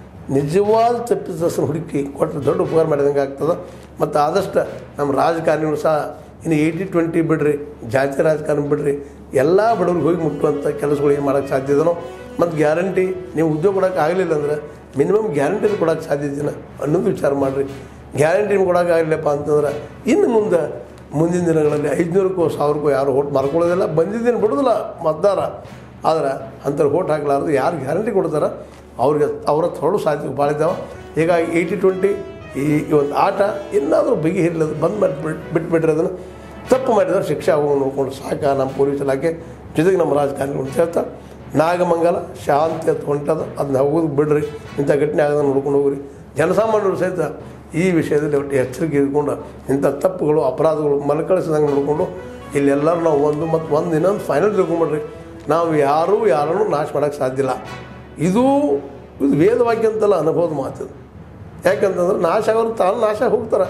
ನಿಜವಾದ ತಪ್ಪಿತಸ್ಥರು ಹುಡುಕಿ ಕೊಟ್ಟರೆ ದೊಡ್ಡ ಉಪಕಾರ ಮಾಡಿದಂಗೆ ಆಗ್ತದೆ ಮತ್ತು ಆದಷ್ಟು ನಮ್ಮ ರಾಜಕಾರಣಿಗಳು ಸಹ ಇನ್ನು ಏಯ್ಟಿ ಟ್ವೆಂಟಿ ಬಿಡ್ರಿ ಜಾತಿ ರಾಜಕಾರಣ ಬಿಡ್ರಿ ಎಲ್ಲ ಬಡವ್ರಿಗೆ ಹೋಗಿ ಮುಟ್ಟುವಂಥ ಕೆಲಸಗಳು ಏನು ಮಾಡೋಕ್ಕೆ ಸಾಧ್ಯ ಇದನೋ ಮತ್ತು ಗ್ಯಾರಂಟಿ ನೀವು ಉದ್ಯೋಗ ಕೊಡೋಕೆ ಆಗಲಿಲ್ಲ ಅಂದ್ರೆ ಮಿನಿಮಮ್ ಗ್ಯಾರಂಟಿ ಕೊಡೋಕ್ಕೆ ಸಾಧ್ಯ ಇದೆಯಾ ಅನ್ನೋದು ವಿಚಾರ ಮಾಡಿರಿ ಗ್ಯಾರಂಟಿ ನಿಮ್ಗೆ ಕೊಡೋಕೆ ಆಗಲಿಲ್ಲಪ್ಪ ಅಂತಂದ್ರೆ ಇನ್ನು ಮುಂದೆ ಮುಂದಿನ ದಿನಗಳಲ್ಲಿ ಐದುನೂರಕ್ಕೂ ಸಾವಿರಕ್ಕೂ ಯಾರು ಓಟ್ ಮಾರ್ಕೊಳ್ಳೋದಿಲ್ಲ ಬಂದಿದ್ದೇನು ಬಿಡೋದಿಲ್ಲ ಮತದಾರ ಆದ್ರೆ ಅಂಥವ್ರು ಓಟ್ ಹಾಕ್ಲಾರ್ದು ಯಾರು ಗ್ಯಾರಂಟಿ ಕೊಡ್ತಾರೆ ಅವ್ರಿಗೆ ಅವರ ತೊಳು ಸಾಧ್ಯತೆ ಭಾಳ ಇದ್ದಾವೆ ಹೀಗಾಗಿ ಏಯ್ಟಿ ಟ್ವೆಂಟಿ ಈ ಈ ಒಂದು ಆಟ ಇನ್ನಾದರೂ ಬಗೆಹರಿಲ್ಲದು ಬಂದ್ ಮಾಡಿ ಬಿಟ್ಟು ಬಿಟ್ಬಿಟ್ರೆ ಅದನ್ನು ತಪ್ಪು ಮಾಡಿದ್ರೆ ಶಿಕ್ಷೆ ಆಗೋದು ನೋಡ್ಕೊಂಡು ಸಾಕ ನಮ್ಮ ಪೊಲೀಸ್ ಇಲಾಖೆ ಜೊತೆಗೆ ನಮ್ಮ ರಾಜಕಾರಣಿಗಳು ಅಂತ ಹೇಳ್ತಾ ನಾಗಮಂಗಲ ಶಾಂತಿ ಅಂತ ಹೊಂಟದ ಅದನ್ನ ಹೋಗೋದು ಬಿಡ್ರಿ ಇಂಥ ಘಟನೆ ಆಗದ ನೋಡ್ಕೊಂಡು ಹೋಗ್ರಿ ಜನಸಾಮಾನ್ಯರು ಸಹಿತ ಈ ವಿಷಯದಲ್ಲಿ ಒಟ್ಟು ಎಚ್ಚರಿಕೆ ಇಟ್ಕೊಂಡು ಇಂಥ ತಪ್ಪುಗಳು ಅಪರಾಧಗಳು ಮರುಕಳಿಸಿದಂಗೆ ನೋಡಿಕೊಂಡು ಇಲ್ಲೆಲ್ಲರೂ ನಾವು ಒಂದು ಮತ್ತು ಒಂದು ಇನ್ನೊಂದು ಫೈನಲ್ ತಿಳ್ಕೊಂಬಿಡ್ರಿ ನಾವು ಯಾರೂ ಯಾರನ್ನೂ ನಾಶ ಮಾಡೋಕ್ಕೆ ಸಾಧ್ಯ ಇಲ್ಲ ಇದು ಇದು ವೇದವಾಕ್ಯ ಅಂತಲ್ಲ ಅನುಭವದ ಮಾತು ಯಾಕಂತಂದ್ರೆ ನಾಶ ಆಗೋರು ತಾನು ನಾಶ ಹೋಗ್ತಾರೆ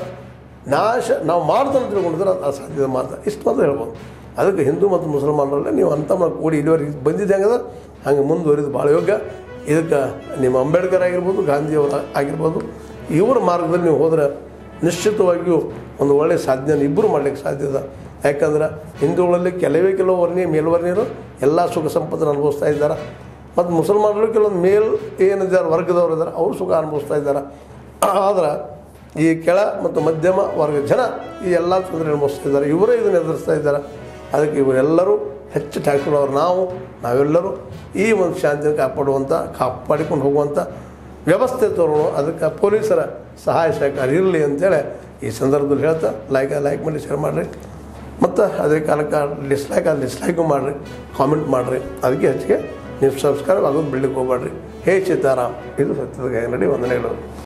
ನಾಶ ನಾವು ಮಾಡ್ತಾನೆ ತಿಳ್ಕೊಂಡಿದ್ರೆ ಅದು ಅಸಾಧ್ಯದ ಮಾತು ಇಷ್ಟು ಮಾತ್ರ ಹೇಳ್ಬೋದು ಅದಕ್ಕೆ ಹಿಂದೂ ಮತ್ತು ಮುಸಲ್ಮಾನರಲ್ಲೇ ನೀವು ಅಂತ ಕೂಡಿ ಇಲ್ಲಿವರೆಗೆ ಬಂದಿದ್ದೆ ಹಂಗದ ಹಂಗೆ ಮುಂದುವರಿದು ಭಾಳ ಯೋಗ್ಯ ಇದಕ್ಕೆ ನಿಮ್ಮ ಅಂಬೇಡ್ಕರ್ ಆಗಿರ್ಬೋದು ಗಾಂಧಿಯವರ ಆಗಿರ್ಬೋದು ಇವರ ಮಾರ್ಗದಲ್ಲಿ ನೀವು ಹೋದರೆ ನಿಶ್ಚಿತವಾಗಿಯೂ ಒಂದು ಒಳ್ಳೆಯ ಸಾಧನೆ ಇಬ್ಬರು ಮಾಡಲಿಕ್ಕೆ ಸಾಧ್ಯ ಇದೆ ಯಾಕಂದ್ರೆ ಹಿಂದೂಗಳಲ್ಲಿ ಕೆಲವೇ ಕೆಲವು ವರ್ಣೀಯ ಮೇಲ್ವರ್ಣೀಯರು ಎಲ್ಲ ಸುಖ ಸಂಪತ್ತನ್ನು ಅನುಭವಿಸ್ತಾ ಇದ್ದಾರೆ ಮತ್ತು ಮುಸಲ್ಮಾನರು ಕೆಲವೊಂದು ಮೇಲ್ ಏನಿದ್ದಾರೆ ವರ್ಗದವರು ಇದ್ದಾರೆ ಅವರು ಸುಖ ಅನುಭವಿಸ್ತಾ ಇದ್ದಾರೆ ಆದ್ರೆ ಈ ಕೆಳ ಮತ್ತು ಮಧ್ಯಮ ವರ್ಗ ಜನ ಈ ಎಲ್ಲ ತೊಂದರೆ ಅನುಭವಿಸ್ತಾ ಇದ್ದಾರೆ ಇವರೇ ಇದನ್ನು ಎದುರಿಸ್ತಾ ಇದ್ದಾರೆ ಅದಕ್ಕೆ ಇವರೆಲ್ಲರೂ ಹೆಚ್ಚು ಟ್ಯಾಕ್ಸ್ಗಳವರು ನಾವು ನಾವೆಲ್ಲರೂ ಈ ಒಂದು ಶಾಂತಿಯನ್ನು ಕಾಪಾಡುವಂಥ ಕಾಪಾಡಿಕೊಂಡು ಹೋಗುವಂಥ ವ್ಯವಸ್ಥೆ ತೋರೋಣ ಅದಕ್ಕೆ ಪೊಲೀಸರ ಸಹಾಯ ಸಹಕಾರ ಇರಲಿ ಅಂತೇಳಿ ಈ ಸಂದರ್ಭದಲ್ಲಿ ಹೇಳ್ತಾ ಲೈಕ್ ಲೈಕ್ ಮಾಡಿ ಶೇರ್ ಮಾಡಿರಿ ಮತ್ತು ಅದೇ ಕಾಲಕ್ಕೆ ಡಿಸ್ಲೈಕ್ ಅದು ಡಿಸ್ಲೈಕು ಮಾಡಿರಿ ಕಾಮೆಂಟ್ ಮಾಡಿರಿ ಅದಕ್ಕೆ ಹೆಚ್ಚಿಗೆ ನೀವು ಸಬ್ಸ್ಕ್ರೈಬ್ ಆಗೋದು ಬಿಡ್ಲಿಕ್ಕೆ ಹೋಗ್ಬೇಡ್ರಿ ಹೇ ಸೀತಾರಾಮ್ ಇದು ಸತ್ಯದ ನಡಿ ವಂದನೆಗಳು